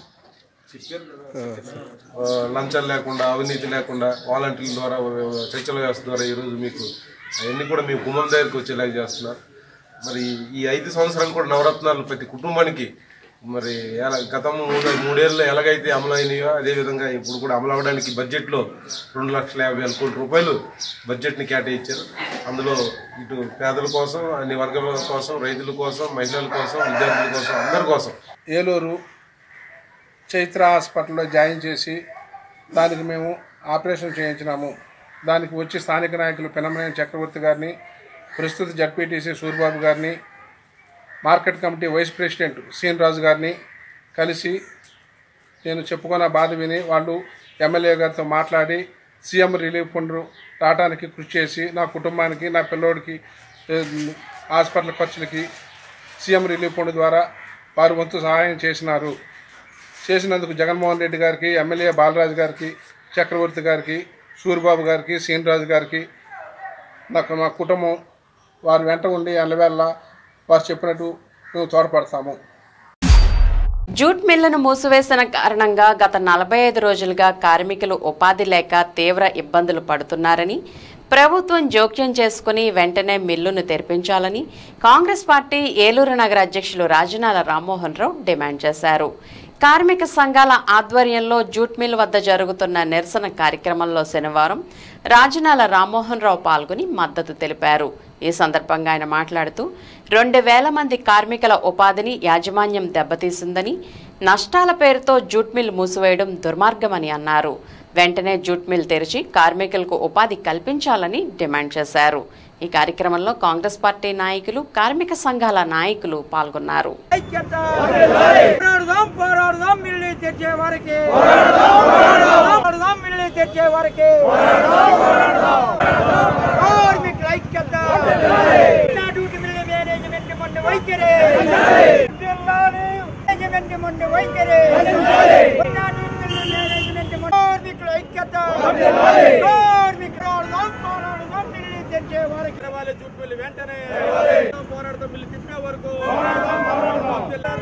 ఆ, లంచాలు లేకుండా అవినీతి లేకుండా వాలంటీర్ల ద్వారా చర్చల వ్యవస్థ ద్వారా ఈరోజు మీకు అవన్నీ కూడా మీ గుమ్మం దగ్గరికి వచ్చేలాగా చేస్తున్నారు మరి ఈ ఐదు సంవత్సరాలు కూడా నవరత్నాలు ప్రతి కుటుంబానికి మరి ఎలా గత మూడు మూడేళ్ళు ఎలాగైతే అమలు అయినాయో అదేవిధంగా ఇప్పుడు కూడా అమలు అవ్వడానికి బడ్జెట్లో రెండు లక్షల యాభై వేల కోట్ల రూపాయలు బడ్జెట్ని కేటాయించారు అందులో ఇటు పేదల కోసం అన్ని వర్గాల కోసం రైతుల కోసం మహిళల కోసం విద్యార్థుల కోసం అందరి కోసం ఏలూరు చైత్ర హాస్పిటల్లో జాయిన్ చేసి దానికి మేము ఆపరేషన్ చేయించినాము దానికి వచ్చి స్థానిక నాయకులు పెనమనేని చక్రవర్తి గారిని ప్రస్తుత జడ్పీటీసీ సూర్యబాబు గారిని మార్కెట్ కమిటీ వైస్ ప్రెసిడెంట్ సీన్ రాజు గారిని కలిసి నేను చెప్పుకున్న బాధ విని వాళ్ళు ఎమ్మెల్యే గారితో మాట్లాడి సీఎం రిలీఫ్ ఫండ్ రావడానికి కృషి చేసి నా కుటుంబానికి నా పిల్లోడికి ఏ, హాస్పిటల్ ఖర్చులకి సీఎం రిలీఫ్ ఫండ్ ద్వారా వారు వంతు సహాయం చేసినారు చేసినందుకు జగన్మోహన్ రెడ్డి గారికి ఎమ్మెల్యే బాలరాజు గారికి చక్రవర్తి గారికి సూరిబాబు గారికి సీనరాజు గారికి నాకు మా కుటుంబం వారి వెంట ఉండి అల్లవేళ్ళ వారు చెప్పినట్టు మేము తోడ్పడతాము జూట్ మిల్లును మూసివేసిన కారణంగా గత నలభై ఐదు రోజులుగా కార్మికులు ఉపాధి లేక తీవ్ర ఇబ్బందులు పడుతున్నారని ప్రభుత్వం జోక్యం చేసుకుని వెంటనే మిల్లును తెరిపించాలని కాంగ్రెస్ పార్టీ ఏలూరు నగర అధ్యక్షులు రాజనాల రామ్మోహన్ రావు డిమాండ్ చేశారు కార్మిక సంఘాల ఆధ్వర్యంలో జూట్ మిల్ వద్ద జరుగుతున్న నిరసన కార్యక్రమంలో శనివారం రాజనాల రామ్మోహన్ రావు పాల్గొని మద్దతు తెలిపారు ఈ సందర్భంగా ఆయన మాట్లాడుతూ రెండు వేల మంది కార్మికుల ఉపాధిని యాజమాన్యం దెబ్బతీసిందని నష్టాల పేరుతో జూట్ మిల్ మూసివేయడం దుర్మార్గమని అన్నారు వెంటనే జూట్ మిల్ తెరిచి కార్మికులకు ఉపాధి కల్పించాలని డిమాండ్ చేశారు ఈ కార్యక్రమంలో కాంగ్రెస్ పార్టీ నాయకులు కార్మిక సంఘాల నాయకులు పాల్గొన్నారు పోరాడదాం పోరాడదాం మిల్లి తెచ్చే వారికి పోరాడదాం మిల్లి తెచ్చే వారికి కార్మికుల ఐక్యత నా డ్యూటీ మిల్లి మేనేజ్మెంట్ మొండి వైఖరి జిల్లాని మేనేజ్మెంట్ మొండి వైఖరి నా డ్యూటీ మిల్లి మేనేజ్మెంట్ మొండి కార్మికుల ఐక్యత కార్మికులు పోరాడదాం పోరాడదాం మిల్లి తెచ్చే వారికి జూట్ మిల్లి వెంటనే పోరాడదాం మిల్లి తిప్పే వరకు పోరాడదాం పోరాడదాం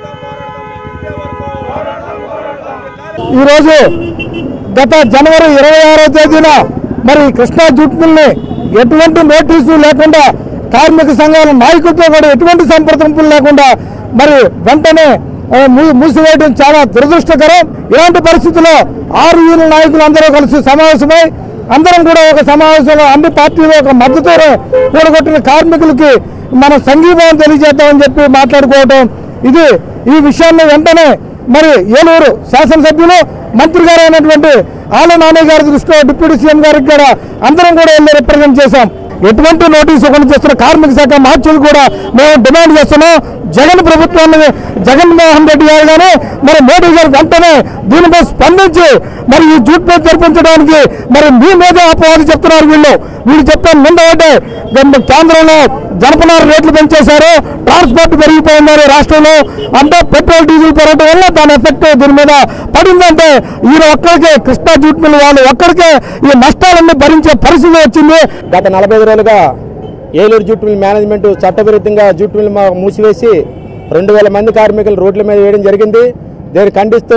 ఈరోజు గత జనవరి ఇరవై ఆరో తేదీన మరి కృష్ణా జూట్ మిల్ని ఎటువంటి నోటీసు లేకుండా కార్మిక సంఘాల నాయకులతో కూడా ఎటువంటి సంప్రదింపులు లేకుండా మరి వెంటనే ఆ, మూ- మూసివేయడం చాలా దురదృష్టకరం ఇలాంటి పరిస్థితుల్లో ఆరు యూనియన్ నాయకులు అందరూ కలిసి సమావేశమై అందరం కూడా ఒక సమావేశంలో అన్ని పార్టీలు ఒక మద్దతు కూడగొట్టిన కార్మికులకి మనం సంఘీభావం తెలియజేద్దామని చెప్పి మాట్లాడుకోవడం ఇది ఈ విషయాన్ని వెంటనే మరి ఏలూరు శాసనసభ్యులు మంత్రి గారు అయినటువంటి ఆల నాని గారి దృష్టిలో డిప్యూటీ సీఎం గారికి కూడా అందరం కూడా వెళ్ళి రిప్రజెంట్ చేశాం ఎటువంటి నోటీసు ఒకటి చేస్తున్న కార్మిక శాఖ మార్చులు కూడా మేము డిమాండ్ చేస్తున్నాం జగన్ ప్రభుత్వాన్ని జగన్మోహన్ రెడ్డి గారు కానీ మరి మోడీ గారు వెంటనే దీనిపై స్పందించి మరి ఈ జూట్ పై తెరిపించడానికి మరి మీ మీదే అపవాది చెప్తున్నారు వీళ్ళు వీళ్ళు చెప్తాను ముందు ఒకటే కేంద్రంలో జనపనార రేట్లు పెంచేశారు ట్రాన్స్పోర్ట్ పెరిగిపోయినారు రాష్ట్రంలో అంటే పెట్రోల్ డీజిల్ పెరగడం వల్ల దాని ఎఫెక్ట్ దీని మీద పడిందంటే ఈయన ఒక్కరికే కృష్ణా జూట్ మిల్ వాళ్ళు ఒక్కరికే ఈ నష్టాలన్నీ భరించే పరిస్థితి వచ్చింది గత నలభై ఐదు రోజులుగా ఏలూరు జూట్ మిల్ మేనేజ్మెంట్ చట్టవిరుద్ధంగా జూట్ మిల్ మా- మూసివేసి రెండు వేల మంది కార్మికులు రోడ్ల మీద వేయడం జరిగింది దీన్ని ఖండిస్తూ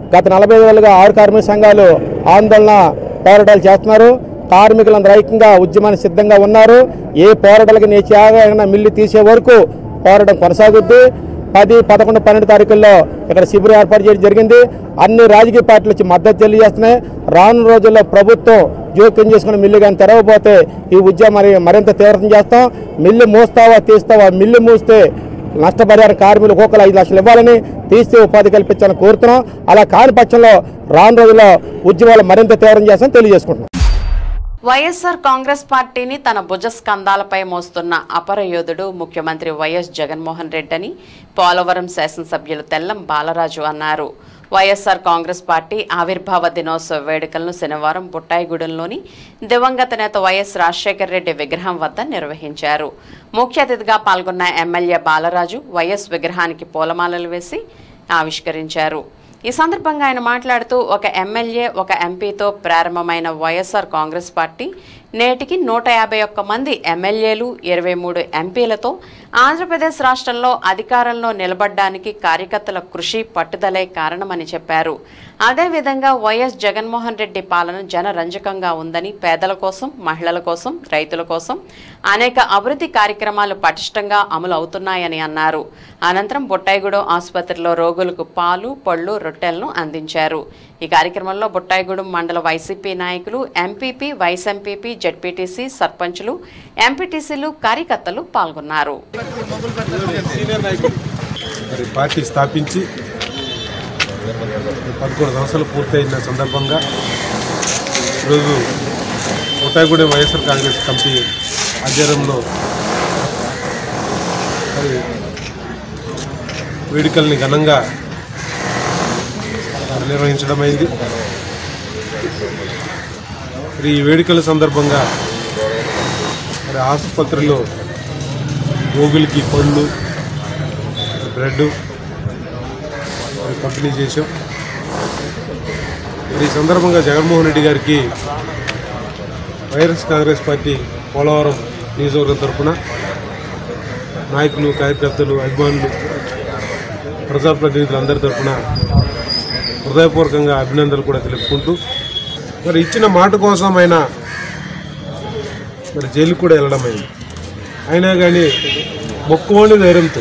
గత నలభై ఏళ్ళుగా ఆరు కార్మిక సంఘాలు ఆందోళన పోరాటాలు చేస్తున్నారు కార్మికులందరూ ఐక్యంగా ఉద్యమానికి సిద్ధంగా ఉన్నారు ఏ పోరాటాలకి నీ త్యాగమైన మిల్లు తీసే వరకు పోరాటం కొనసాగుద్ది పది పదకొండు పన్నెండు తారీఖుల్లో ఇక్కడ శిబిరం ఏర్పాటు చేయడం జరిగింది అన్ని రాజకీయ పార్టీలు వచ్చి మద్దతు తెలియజేస్తున్నాయి రాను రోజుల్లో ప్రభుత్వం జోక్యం చేసుకుని మిల్లు కానీ తెరవబోతే ఈ ఉద్యమాన్ని మరింత తీవ్రం చేస్తాం మిల్లు మూస్తావా తీస్తావా మిల్లు మూస్తే నష్టపరిహారం కార్మికులు ఒక్కొక్కరు ఐదు లక్షలు ఇవ్వాలని తీస్తే ఉపాధి కల్పించాలని కోరుతున్నాం అలా కాని పక్షంలో రాను రోజుల్లో ఉద్యమాలు మరింత తీవ్రం చేస్తామని తెలియజేసుకుంటున్నాం వైఎస్ఆర్ కాంగ్రెస్ పార్టీని తన భుజ స్కంధాలపై మోస్తున్న అపర యోధుడు ముఖ్యమంత్రి వైఎస్ జగన్మోహన్ రెడ్డి అని పోలవరం శాసనసభ్యులు తెల్లం బాలరాజు అన్నారు వైఎస్ఆర్ కాంగ్రెస్ పార్టీ ఆవిర్భావ దినోత్సవ వేడుకలను శనివారం బుట్టాయిగూడెంలోని దివంగత నేత వైఎస్ రాజశేఖర రెడ్డి విగ్రహం వద్ద నిర్వహించారు ముఖ్య అతిథిగా పాల్గొన్న ఎమ్మెల్యే బాలరాజు వైఎస్ విగ్రహానికి పూలమాలలు వేసి ఆవిష్కరించారు ఈ సందర్భంగా ఆయన మాట్లాడుతూ ఒక ఎమ్మెల్యే ఒక ఎంపీతో ప్రారంభమైన వైఎస్ఆర్ కాంగ్రెస్ పార్టీ నేటికి నూట యాభై ఒక్క మంది ఎమ్మెల్యేలు ఇరవై మూడు ఎంపీలతో ఆంధ్రప్రదేశ్ రాష్ట్రంలో అధికారంలో నిలబడ్డానికి కార్యకర్తల కృషి పట్టుదలే కారణమని చెప్పారు అదేవిధంగా వైఎస్ జగన్మోహన్ రెడ్డి పాలన జనరంజకంగా ఉందని పేదల కోసం మహిళల కోసం రైతుల కోసం అనేక అభివృద్ధి కార్యక్రమాలు పటిష్టంగా అమలు అవుతున్నాయని అన్నారు అనంతరం బుట్టాయిగూడెం ఆసుపత్రిలో రోగులకు పాలు పళ్ళు రొట్టెలను అందించారు ఈ కార్యక్రమంలో బుట్టాయిగూడెం మండల వైసీపీ నాయకులు ఎంపీపీ వైస్ ఎంపీపీ జెడ్పీటీసీ సర్పంచులు ఎంపీటీసీలు కార్యకర్తలు పాల్గొన్నారు మరి పార్టీ స్థాపించి పదకొండు సంవత్సరాలు పూర్తయిన సందర్భంగా ఈరోజు కోటాగూడెం వైఎస్ఆర్ కాంగ్రెస్ కమిటీ ఆధ్వర్యంలో మరి వేడుకల్ని ఘనంగా నిర్వహించడమైంది మరి ఈ వేడుకల సందర్భంగా మరి ఆసుపత్రిలో రోగులకి పళ్ళు బ్రెడ్ మరి పంపిణీ చేశాం మరి ఈ సందర్భంగా జగన్మోహన్ రెడ్డి గారికి వైఎస్ కాంగ్రెస్ పార్టీ పోలవరం నియోజకవర్గం తరఫున నాయకులు కార్యకర్తలు అభిమానులు ప్రజాప్రతినిధులు అందరి తరఫున హృదయపూర్వకంగా అభినందనలు కూడా తెలుపుకుంటూ మరి ఇచ్చిన మాట కోసం ఆయన మరి జైలుకు కూడా వెళ్ళడం అయింది అయినా కానీ మొక్కువని ధైర్యంతో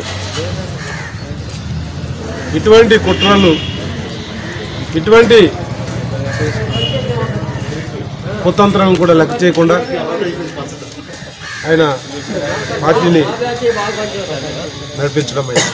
ఇటువంటి కుట్రలు ఇటువంటి కుతంత్రాలను కూడా లెక్క చేయకుండా ఆయన పార్టీని నడిపించడం అయింది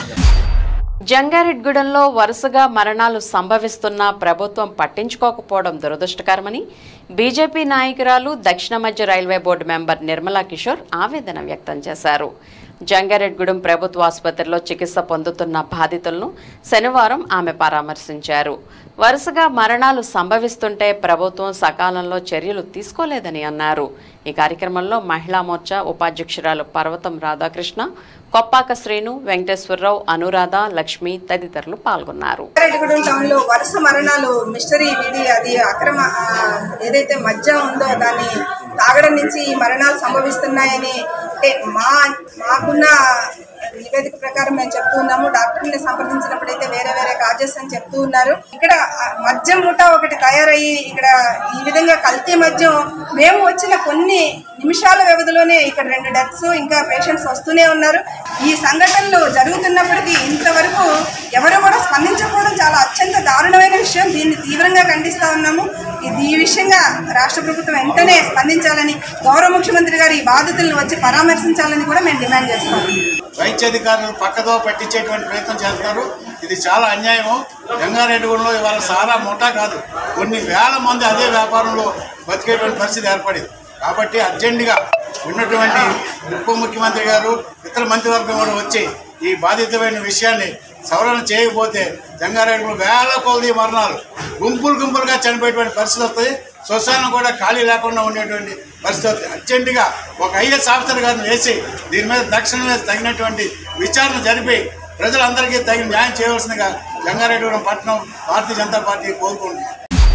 జంగారెడ్గూడెంలో వరుసగా మరణాలు సంభవిస్తున్నా ప్రభుత్వం పట్టించుకోకపోవడం దురదృష్టకరమని బీజేపీ నాయకురాలు దక్షిణ మధ్య railway board member Nirmala Kishore ఆవేదన వ్యక్తం చేశారు జంగారెడ్గూడెం ప్రభుత్వ ఆసుపత్రిలో చికిత్స పొందుతున్న బాధితులను శనివారం ఆమె పరామర్శించారు వరుసగా మరణాలు సంభవిస్తుంటే ప్రభుత్వం సకాలంలో చర్యలు తీసుకోలేదని అన్నారు ఈ కార్యక్రమంలో మహిళా మోర్చా ఉపాధ్యక్షురాలు పర్వతం రాధాకృష్ణ కొప్పాక శ్రీను వెంకటేశ్వరరావు అనురాధ లక్ష్మి తదితరులు పాల్గొన్నారు రెడ్డిగూడెం టౌన్ లో వరుస మరణాలు మిస్టరీ విధి అది అక్రమ ఆ, ఏదైతే మద్యం ఉందో దాన్ని తాగడం నుంచి ఈ మరణాలు సంభవిస్తున్నాయని అంటే మా మాకున్న నివేదిక ప్రకారం మేము చెప్తూ ఉన్నాము డాక్టర్ని సంప్రదించినప్పుడైతే వేరే వేరే కాజెస్ అని చెప్తూ ఉన్నారు ఇక్కడ ఆ, మద్యం మూట ఒకటి తయారయ్యి ఇక్కడ ఈ విధంగా కల్తీ మద్యం మేము వచ్చిన కొన్ని నిమిషాల వ్యవధిలోనే ఇక్కడ రెండు డెత్స్ ఇంకా పేషెంట్స్ వస్తూనే ఉన్నారు ఈ సంఘటనలు జరుగుతున్నప్పటికీ ఇంతవరకు ఎవరు కూడా స్పందించకపోవడం చాలా అత్యంత దారుణమైన విషయం దీన్ని తీవ్రంగా ఖండిస్తా ఉన్నాము ఇది ఈ విషయంగా రాష్ట్ర ప్రభుత్వం వెంటనే స్పందించాలని గౌరవ ముఖ్యమంత్రి గారు ఈ బాధితులను వచ్చి పరామర్శించాలని కూడా మేము డిమాండ్ చేస్తాము వైద్యాధికారులు పక్కదో పట్టించేటువంటి ప్రయత్నం చేస్తున్నారు ఇది చాలా అన్యాయము గంగారెడ్డిగూడలో ఇవాళ సారా ముఠా కాదు కొన్ని వేల మంది అదే వ్యాపారంలో బతికేటువంటి పరిస్థితి ఏర్పడింది కాబట్టి అర్జెంటుగా ఉన్నటువంటి ఉప ముఖ్యమంత్రి గారు ఇతర మంత్రివర్గం కూడా వచ్చి ఈ బాధితమైన విషయాన్ని సవరణ చేయకపోతే జంగారెడ్డిగూడ వేల కొలది మరణాలు గుంపులు గుంపులుగా చనిపోయేటువంటి పరిస్థితి వస్తుంది శ్మశానం కూడా ఖాళీ లేకుండా ఉండేటువంటి పరిస్థితి వస్తుంది అర్జెంటుగా ఒక ఐఎస్ ఆఫీసర్ గారిని వేసి దీని మీద తక్షణమే తగినటువంటి విచారణ జరిపి ప్రజలందరికీ తగిన న్యాయం చేయవలసిందిగా జంగారెడ్డిగూడెం పట్టణం భారతీయ జనతా పార్టీ కోరుకుంటుంది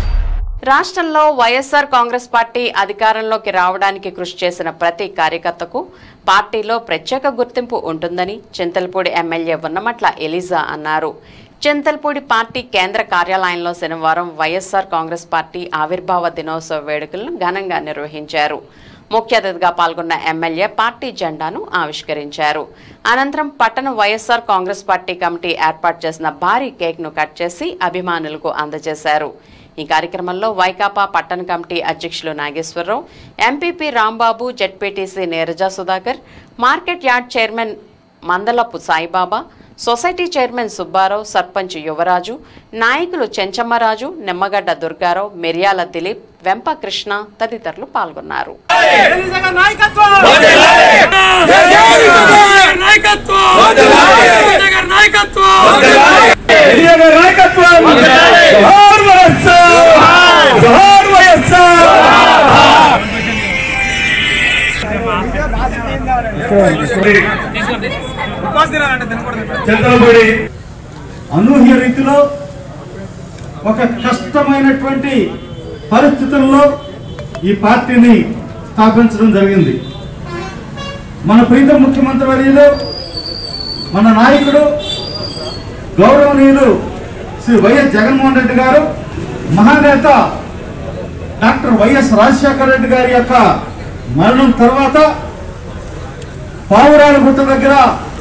రాష్ట్రంలో వైఎస్ఆర్ కాంగ్రెస్ పార్టీ అధికారంలోకి రావడానికి కృషి చేసిన ప్రతి కార్యకర్తకు పార్టీలో ప్రత్యేక గుర్తింపు ఉంటుందని చింతలపూడి ఎమ్మెల్యే ఉన్నమట్ల ఎలిజా అన్నారు చింతల్పూడి పార్టీ కేంద్ర కార్యాలయంలో శనివారం వైఎస్ఆర్ కాంగ్రెస్ పార్టీ ఆవిర్భావ దినోత్సవ వేడుకలను ఘనంగా నిర్వహించారు ముఖ్య అతిథిగా పాల్గొన్న ఎమ్మెల్యే పార్టీ జెండాను ఆవిష్కరించారు అనంతరం పట్టణ వైఎస్ఆర్ కాంగ్రెస్ పార్టీ కమిటీ ఏర్పాటు చేసిన భారీ కేక్ను కట్ చేసి అభిమానులకు అందజేశారు ఈ కార్యక్రమంలో వైకాపా పట్టణ కమిటీ అధ్యక్షులు Nageswara Rao MPP Rambabu ZPTC Neeraja Sudhakar market yard chairman Mandalapu Saibaba society chairman Subba Rao sarpanch Yuvaraju నాయకులు చెంచమ్మరాజు నిమ్మగడ్డ దుర్గారావు మిర్యాల దిలీప్ వెంప కృష్ణ తదితరులు పాల్గొన్నారు చంద్రబాబు అనూహ్య రీతిలో ఒక కష్టమైనటువంటి పరిస్థితుల్లో ఈ పార్టీని స్థాపించడం జరిగింది మన ప్రీత ముఖ్యమంత్రి వర్యులు మన నాయకుడు గౌరవనీయులు శ్రీ వైఎస్ జగన్మోహన్ రెడ్డి గారు మహానేత డాక్టర్ వైఎస్ రాజశేఖర రెడ్డి గారి యొక్క మరణం తర్వాత పావురాల గుట్ట దగ్గర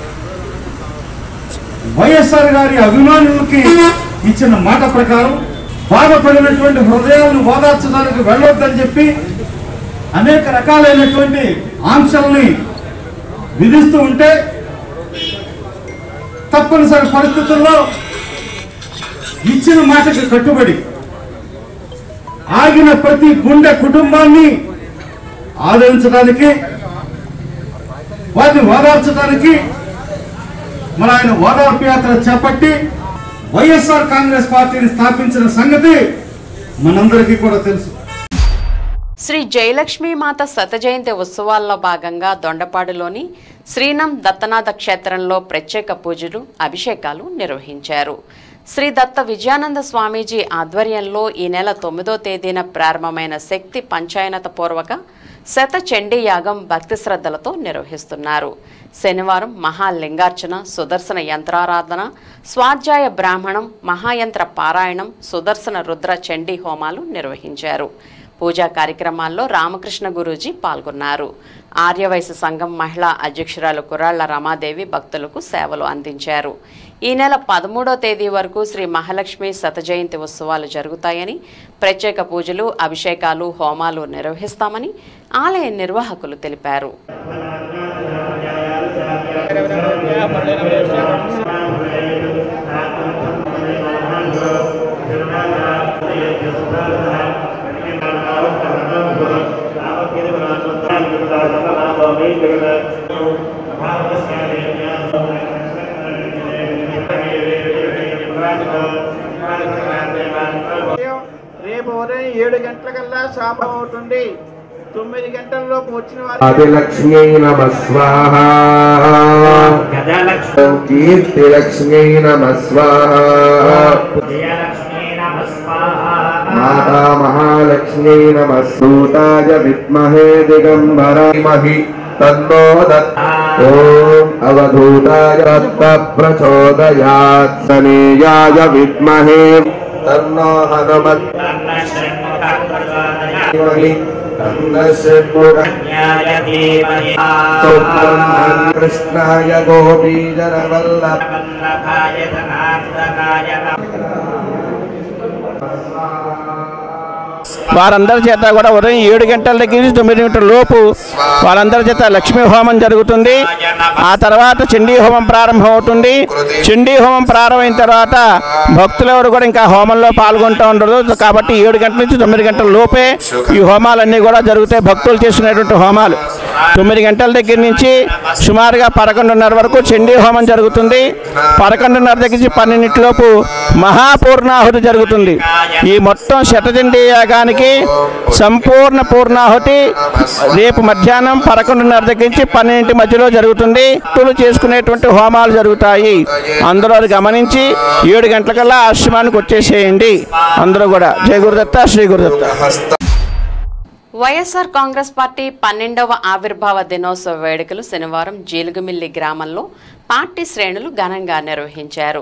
వైఎస్ఆర్ గారి అభిమానులకి ఇచ్చిన మాట ప్రకారం బాధపడినటువంటి హృదయాలను ఓదార్చడానికి వెళ్ళొద్దని చెప్పి అనేక రకాలైనటువంటి ఆంక్షల్ని విధిస్తూ ఉంటే తప్పనిసరి పరిస్థితుల్లో ఇచ్చిన మాటకి కట్టుబడి ఆగిన ప్రతి గుండె కుటుంబాన్ని ఆదరించడానికి వారిని ఓదార్చడానికి మన ఆయన ఓదార్పు యాత్ర చేపట్టి వైఎస్ఆర్ కాంగ్రెస్ పార్టీని స్థాపించిన సంగతి మనందరికీ కూడా తెలుసు శ్రీ జయలక్ష్మీ మాత శత జయంతి ఉత్సవాల్లో భాగంగా దొండపాడులోని శ్రీనం దత్తనాథ క్షేత్రంలో ప్రత్యేక పూజలు అభిషేకాలు నిర్వహించారు శ్రీ దత్త విజయానంద స్వామీజీ ఆధ్వర్యంలో ఈ నెల తొమ్మిదో తేదీన ప్రారంభమైన శక్తి పంచాయనత పూర్వక శత చండీ యాగం భక్తి శ్రద్ధలతో నిర్వహిస్తున్నారు శనివారం మహాలింగార్చన సుదర్శన యంత్రారాధన స్వాధ్యాయ బ్రాహ్మణం మహాయంత్ర పారాయణం సుదర్శన రుద్ర చండీ హోమాలు నిర్వహించారు పూజా కార్యక్రమాల్లో రామకృష్ణ గురూజీ పాల్గొన్నారు ఆర్యవైశ్య సంఘం మహిళా అధ్యక్షురాలు కురాళ్ల రమాదేవి భక్తులకు సేవలు అందించారు ఈ నెల పదమూడో తేదీ వరకు శ్రీ మహాలక్ష్మి శత జయంతి ఉత్సవాలు జరుగుతాయని ప్రత్యేక పూజలు అభిషేకాలు హోమాలు నిర్వహిస్తామని ఆలయ నిర్వాహకులు తెలిపారు రేపు ఉదయం ఏడు గంటలకల్లా శాపం అవుతుంది తొమ్మిది గంటలలోపు వచ్చిన వారు ఆదిలక్ష్మ్యై నమ స్వాహ కీర్తిలక్ష్మ్యై నమ స్వాహ మాతా మహాలక్ష్మ్యై నమ సూతాయ విద్మహే దిగంబరమహి తన్నో దత్త ఓం అవధూతాయ దత్త ప్రచోదయాత్ సనేయాయ విద్మహే తన్నో హనుమత్ కృష్ణాయ గోపీజనవల్లభ వారందరి చేత కూడా ఉదయం ఏడు గంటల దగ్గర నుంచి తొమ్మిది గంటల లోపు వాళ్ళందరి చేత లక్ష్మీ హోమం జరుగుతుంది ఆ తర్వాత చండీ హోమం ప్రారంభం అవుతుంది చండీ హోమం ప్రారంభమైన తర్వాత భక్తులు ఎవరు కూడా ఇంకా హోమంలో పాల్గొంటూ ఉండరు కాబట్టి ఏడు గంటల నుంచి తొమ్మిది గంటల లోపే ఈ హోమాలన్నీ కూడా జరుగుతాయి భక్తులు చేసుకునేటువంటి హోమాలు తొమ్మిది గంటల దగ్గర నుంచి సుమారుగా పదకొండున్నర వరకు చండీ హోమం జరుగుతుంది పదకొండున్నర దగ్గర నుంచి పన్నెండింటిలోపు మహాపూర్ణాహుతి జరుగుతుంది ఈ మొత్తం శతచండీ యాగానికి సంపూర్ణ పూర్ణాహుతి రేపు మధ్యాహ్నం పదకొండున్నర దగ్గర నుంచి పన్నెండింటి మధ్యలో జరుగుతుంది భక్తులు చేసుకునేటువంటి హోమాలు జరుగుతాయి అందరూ అది గమనించి ఏడు గంటలకల్లా ఆశ్రమానికి వచ్చేసేయండి అందరూ కూడా జయ గురుదత్త శ్రీ గురుదత్త వైఎస్ఆర్ కాంగ్రెస్ పార్టీ పన్నెండవ ఆవిర్భావ దినోత్సవ వేడుకలు శనివారం జీలుగుమిల్లి గ్రామంలో పార్టీ శ్రేణులు ఘనంగా నిర్వహించారు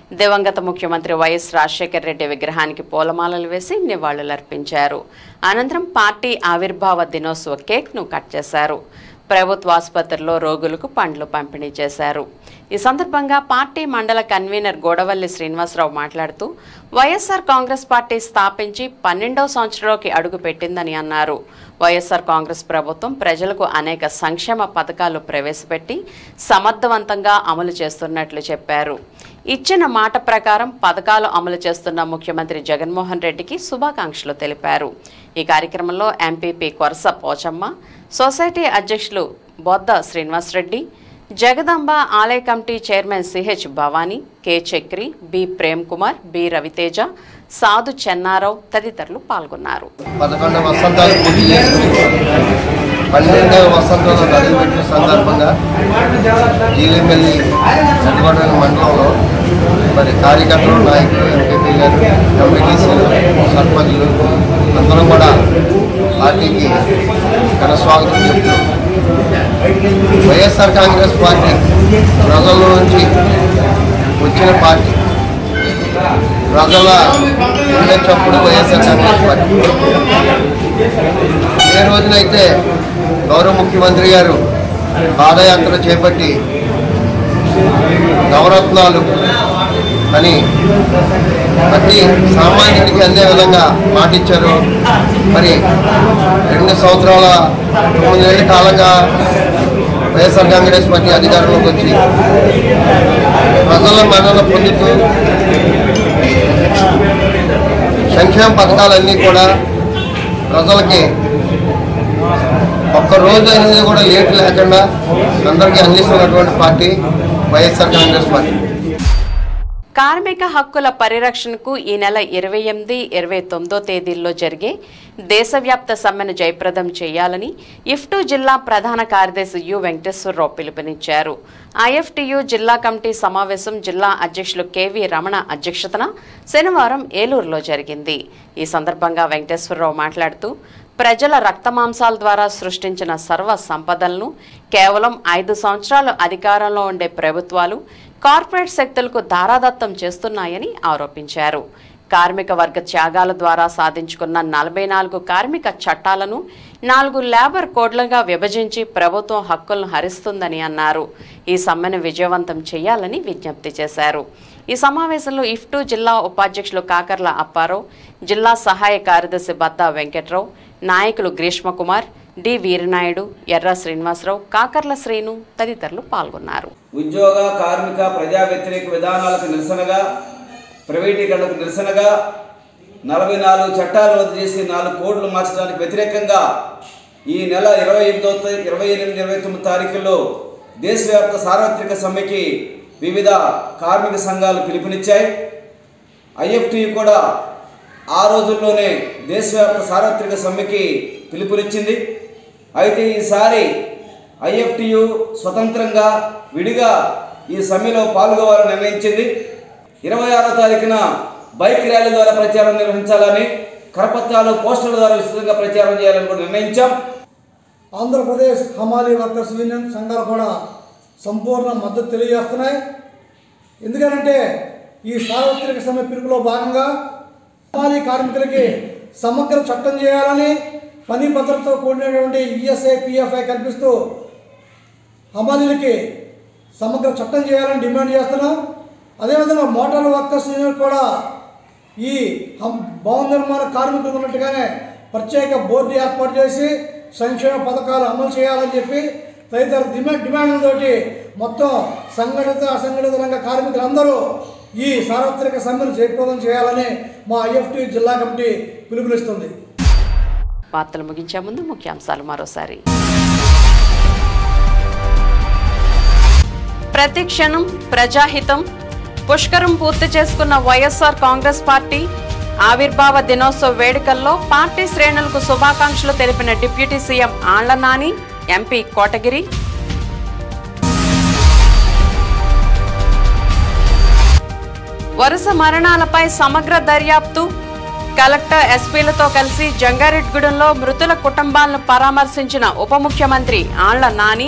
దివంగత ముఖ్యమంత్రి వైఎస్ రాజశేఖర రెడ్డి విగ్రహానికి పూలమాలలు వేసి నివాళులర్పించారు అనంతరం పార్టీ ఆవిర్భావ దినోత్సవ కేక్ను కట్ చేశారు ప్రభుత్వ ఆసుపత్రిలో రోగులకు పండ్లు పంపిణీ చేశారు ఈ సందర్భంగా పార్టీ మండల కన్వీనర్ గోడవల్లి శ్రీనివాసరావు మాట్లాడుతూ వైఎస్ఆర్ కాంగ్రెస్ పార్టీ స్థాపించి పన్నెండవ సంవత్సరంలోకి అడుగు పెట్టిందని అన్నారు వైఎస్ఆర్ కాంగ్రెస్ ప్రభుత్వం ప్రజలకు అనేక సంక్షేమ పథకాలు ప్రవేశపెట్టి సమర్థవంతంగా అమలు చేస్తున్నట్లు చెప్పారు ఇచ్చిన మాట ప్రకారం పథకాలు అమలు చేస్తున్న ముఖ్యమంత్రి జగన్మోహన్ రెడ్డికి శుభాకాంక్షలు తెలిపారు ఈ కార్యక్రమంలో ఎంపీపీ కొరస పోచమ్మ సొసైటీ అధ్యక్షులు బొద్ద శ్రీనివాసరెడ్డి జగదాంబ ఆలయ committee chairman CH Bhavani K Chakri B Prem Kumar B Raviteja Sadhu Chenna Rao తదితరులు పాల్గొన్నారు పదకొండు వసంతాలు పూర్తి చేసుకుని పన్నెండవ వసంతంలో అడుగుపెట్టిన సందర్భంగా జీలిమెల్లి చట్టబడిన మండలంలో మరి కార్యకర్తలు నాయకులు ఎంపీపీ గారు ఎంపీటీసీలు సర్పంచులు అందరం కూడా పార్టీకి ఘన స్వాగతం చెప్తూ వైఎస్ఆర్ కాంగ్రెస్ పార్టీ ప్రజల నుంచి వచ్చిన పార్టీ ప్రజల ఉండే చప్పుడు వైఎస్ఆర్ కాంగ్రెస్ పార్టీ ఏ రోజునైతే గౌరవ ముఖ్యమంత్రి గారు పాదయాత్ర చేపట్టి నవరత్నాలు అని ప్రతి సామాన్యుడికి అందే విధంగా మాటిచ్చారు మరి రెండు సంవత్సరాల తొమ్మిదేళ్ల కాలంగా వైఎస్ఆర్ కాంగ్రెస్ పార్టీ అధికారంలోకి వచ్చి ప్రజల మన్నన పొందుతూ సంక్షేమ పథకాలన్నీ కూడా ప్రజలకి ఒక్క రోజు అనేది కూడా లేట్ లేకుండా అందరికీ అందిస్తున్నటువంటి పార్టీ వైఎస్ఆర్ కాంగ్రెస్ పార్టీ కార్మిక హక్కుల పరిరక్షణకు ఈ నెల ఇరవై ఎనిమిది ఇరవై తొమ్మిదో తేదీల్లో జరిగే దేశవ్యాప్త సమ్మెను జయప్రదం చేయాలని ఇఫ్టు జిల్లా ప్రధాన కార్యదర్శి యు వెంకటేశ్వరరావు పిలుపునిచ్చారు ఐఎఫ్టియు జిల్లా కమిటీ సమావేశం జిల్లా అధ్యక్షులు కెవి రమణ అధ్యక్షతన శనివారం ఏలూరులో జరిగింది ఈ సందర్భంగా వెంకటేశ్వరరావు మాట్లాడుతూ ప్రజల రక్తమాంసాల ద్వారా సృష్టించిన సర్వ సంపదలను కేవలం ఐదు సంవత్సరాలు అధికారంలో ఉండే ప్రభుత్వాలు కార్పొరేట్ శక్తులకు దారాదత్తం చేస్తున్నాయని ఆరోపించారు కార్మిక వర్గ త్యాగాల ద్వారా సాధించుకున్న నలభై నాలుగు కార్మిక చట్టాలను నాలుగు లేబర్ కోడ్లుగా విభజించి ప్రభుత్వం హక్కులను హరిస్తుందని అన్నారు ఈ సమ్మెను విజయవంతం చేయాలని విజ్ఞప్తి చేశారు ఈ సమావేశంలో ఇఫ్టు జిల్లా ఉపాధ్యక్షులు కాకర్ల అప్పారావు జిల్లా సహాయ కార్యదర్శి బత్తా వెంకట్రావు నాయకులు గ్రీష్మకుమార్ డి వీరనాయుడు ఎర్ర శ్రీనివాసరావు కాకర్ల శ్రీను తదితరులు పాల్గొన్నారు ఉద్యోగ కార్మిక ప్రజా వ్యతిరేక విధానాలకు నిరసనగా ప్రైవేటీకరణకు నిరసనగా నలభై నాలుగు చట్టాలు రద్దు చేసి నాలుగు కోడ్లు మార్చడానికి వ్యతిరేకంగా ఈ నెల ఇరవై ఎనిమిదో తే- ఇరవై ఎనిమిది ఇరవై తొమ్మిది తారీఖుల్లో దేశవ్యాప్త సార్వత్రిక సమ్మెకి వివిధ కార్మిక సంఘాలు పిలుపునిచ్చాయి ఐఎఫ్టి కూడా ఆ రోజుల్లోనే దేశవ్యాప్త సార్వత్రిక సమ్మెకి పిలుపునిచ్చింది అయితే ఈసారి ఐఎఫ్టియు స్వతంత్రంగా విడిగా ఈ సమ్మెలో పాల్గొవాలని నిర్ణయించింది ఇరవై ఆరో తారీఖున బైక్ ర్యాలీ ద్వారా ప్రచారం నిర్వహించాలని కరపత్రాలు పోస్టర్ల ద్వారా విస్తృతంగా ప్రచారం చేయాలని కూడా నిర్ణయించాం ఆంధ్రప్రదేశ్ హమాలీ వర్కర్స్ యూనియన్ సంఘాలు కూడా సంపూర్ణ మద్దతు తెలియజేస్తున్నాయి ఎందుకంటే ఈ సార్వత్రిక సమ్మె పిలుపులో భాగంగా హమాలీ కార్మికులకి సమగ్ర చట్టం చేయాలని పని భద్రతతో కూడినటువంటి ఈఎస్ఐ పిఎఫ్ఐ కల్పిస్తూ హమాలీలకి సమగ్ర చట్టం చేయాలని డిమాండ్ చేస్తున్నాం అదేవిధంగా మోటార్ వర్కర్స్ యూనియన్ కూడా ఈ హం- భవన నిర్మాణ కార్మికులు ఉన్నట్టుగానే ప్రత్యేక బోర్డు ఏర్పాటు చేసి సంక్షేమ పథకాలు అమలు చేయాలని చెప్పి తదితర డిమాండ్ డిమాండ్లతోటి మొత్తం సంఘటిత అసంఘటిత రంగ కార్మికులందరూ ఈ సార్వత్రిక సమ్మెను జయప్రదం చేయాలని మా ఐఎఫ్టి జిల్లా కమిటీ పిలుపునిస్తుంది వార్తలు ముగించే ముందు ముఖ్యాంశాలు మరోసారి ప్రతి క్షణం ప్రజాహితం పుష్కరం పూర్తి చేసుకున్న వైఎస్ఆర్ కాంగ్రెస్ పార్టీ ఆవిర్భావ దినోత్సవ వేడుకల్లో పార్టీ శ్రేణులకు శుభాకాంక్షలు తెలిపిన deputy CM Alla Nani MP Kotagiri వరుస మరణాలపై సమగ్ర దర్యాప్తు కలెక్టర్ ఎస్పీలతో కలిసి జంగారెడ్గూడెంలో మృతుల కుటుంబాలను పరామర్శించిన ఉప ముఖ్యమంత్రి ఆళ్ల నాని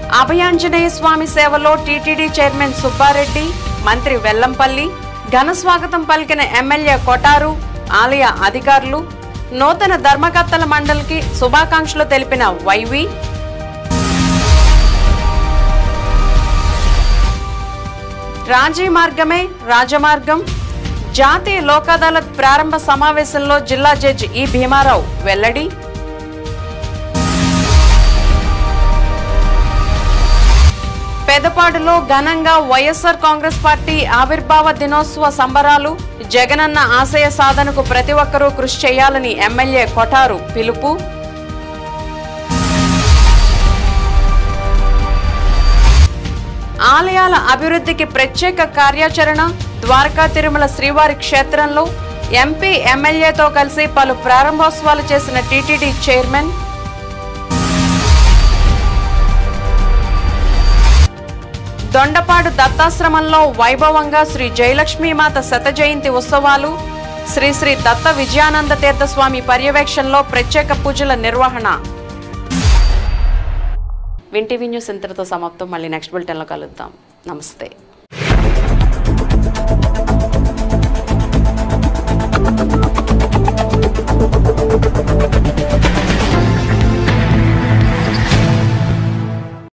అభయాంజనేయ స్వామి సేవలో టీటీడీ చైర్మన్ సుబ్బారెడ్డి మంత్రి వెల్లంపల్లి ఘన స్వాగతం పలికిన ఎమ్మెల్యే కొటారు ఆలయ అధికారులు నూతన ధర్మకర్తల మండలికి శుభాకాంక్షలు తెలిపిన వైవి రాజీ మార్గమే రాజమార్గం జాతీయ లోక్ అదాలత్ ప్రారంభ సమావేశంలో జిల్లా జడ్జి ఈ భీమారావు వెల్లడి పెదపాడులో ఘనంగా వైఎస్ఆర్ కాంగ్రెస్ పార్టీ ఆవిర్భావ దినోత్సవ సంబరాలు జగనన్న ఆశయ సాధనకు ప్రతి ఒక్కరూ కృషి చేయాలని ఎమ్మెల్యే కొటారు పిలుపు ఆలయాల అభివృద్ధికి ప్రత్యేక కార్యాచరణ ద్వారకా తిరుమల శ్రీవారి క్షేత్రంలో ఎంపీ ఎమ్మెల్యేతో కలిసి పలు ప్రారంభోత్సవాలు చేసిన టీటీడీ చైర్మన్ దొండపాడు దత్తాశ్రమంలో వైభవంగా శ్రీ జయలక్ష్మీమాత శత జయంతి ఉత్సవాలు శ్రీ శ్రీ దత్త విజయానంద తీర్థ స్వామి పర్యవేక్షణలో ప్రత్యేక పూజల నిర్వహణ వింటీవీ న్యూస్ ఇంతటితో సమాప్తం మళ్ళీ నెక్స్ట్ బులెటిన్లో కలుద్దాం నమస్తే Thank you.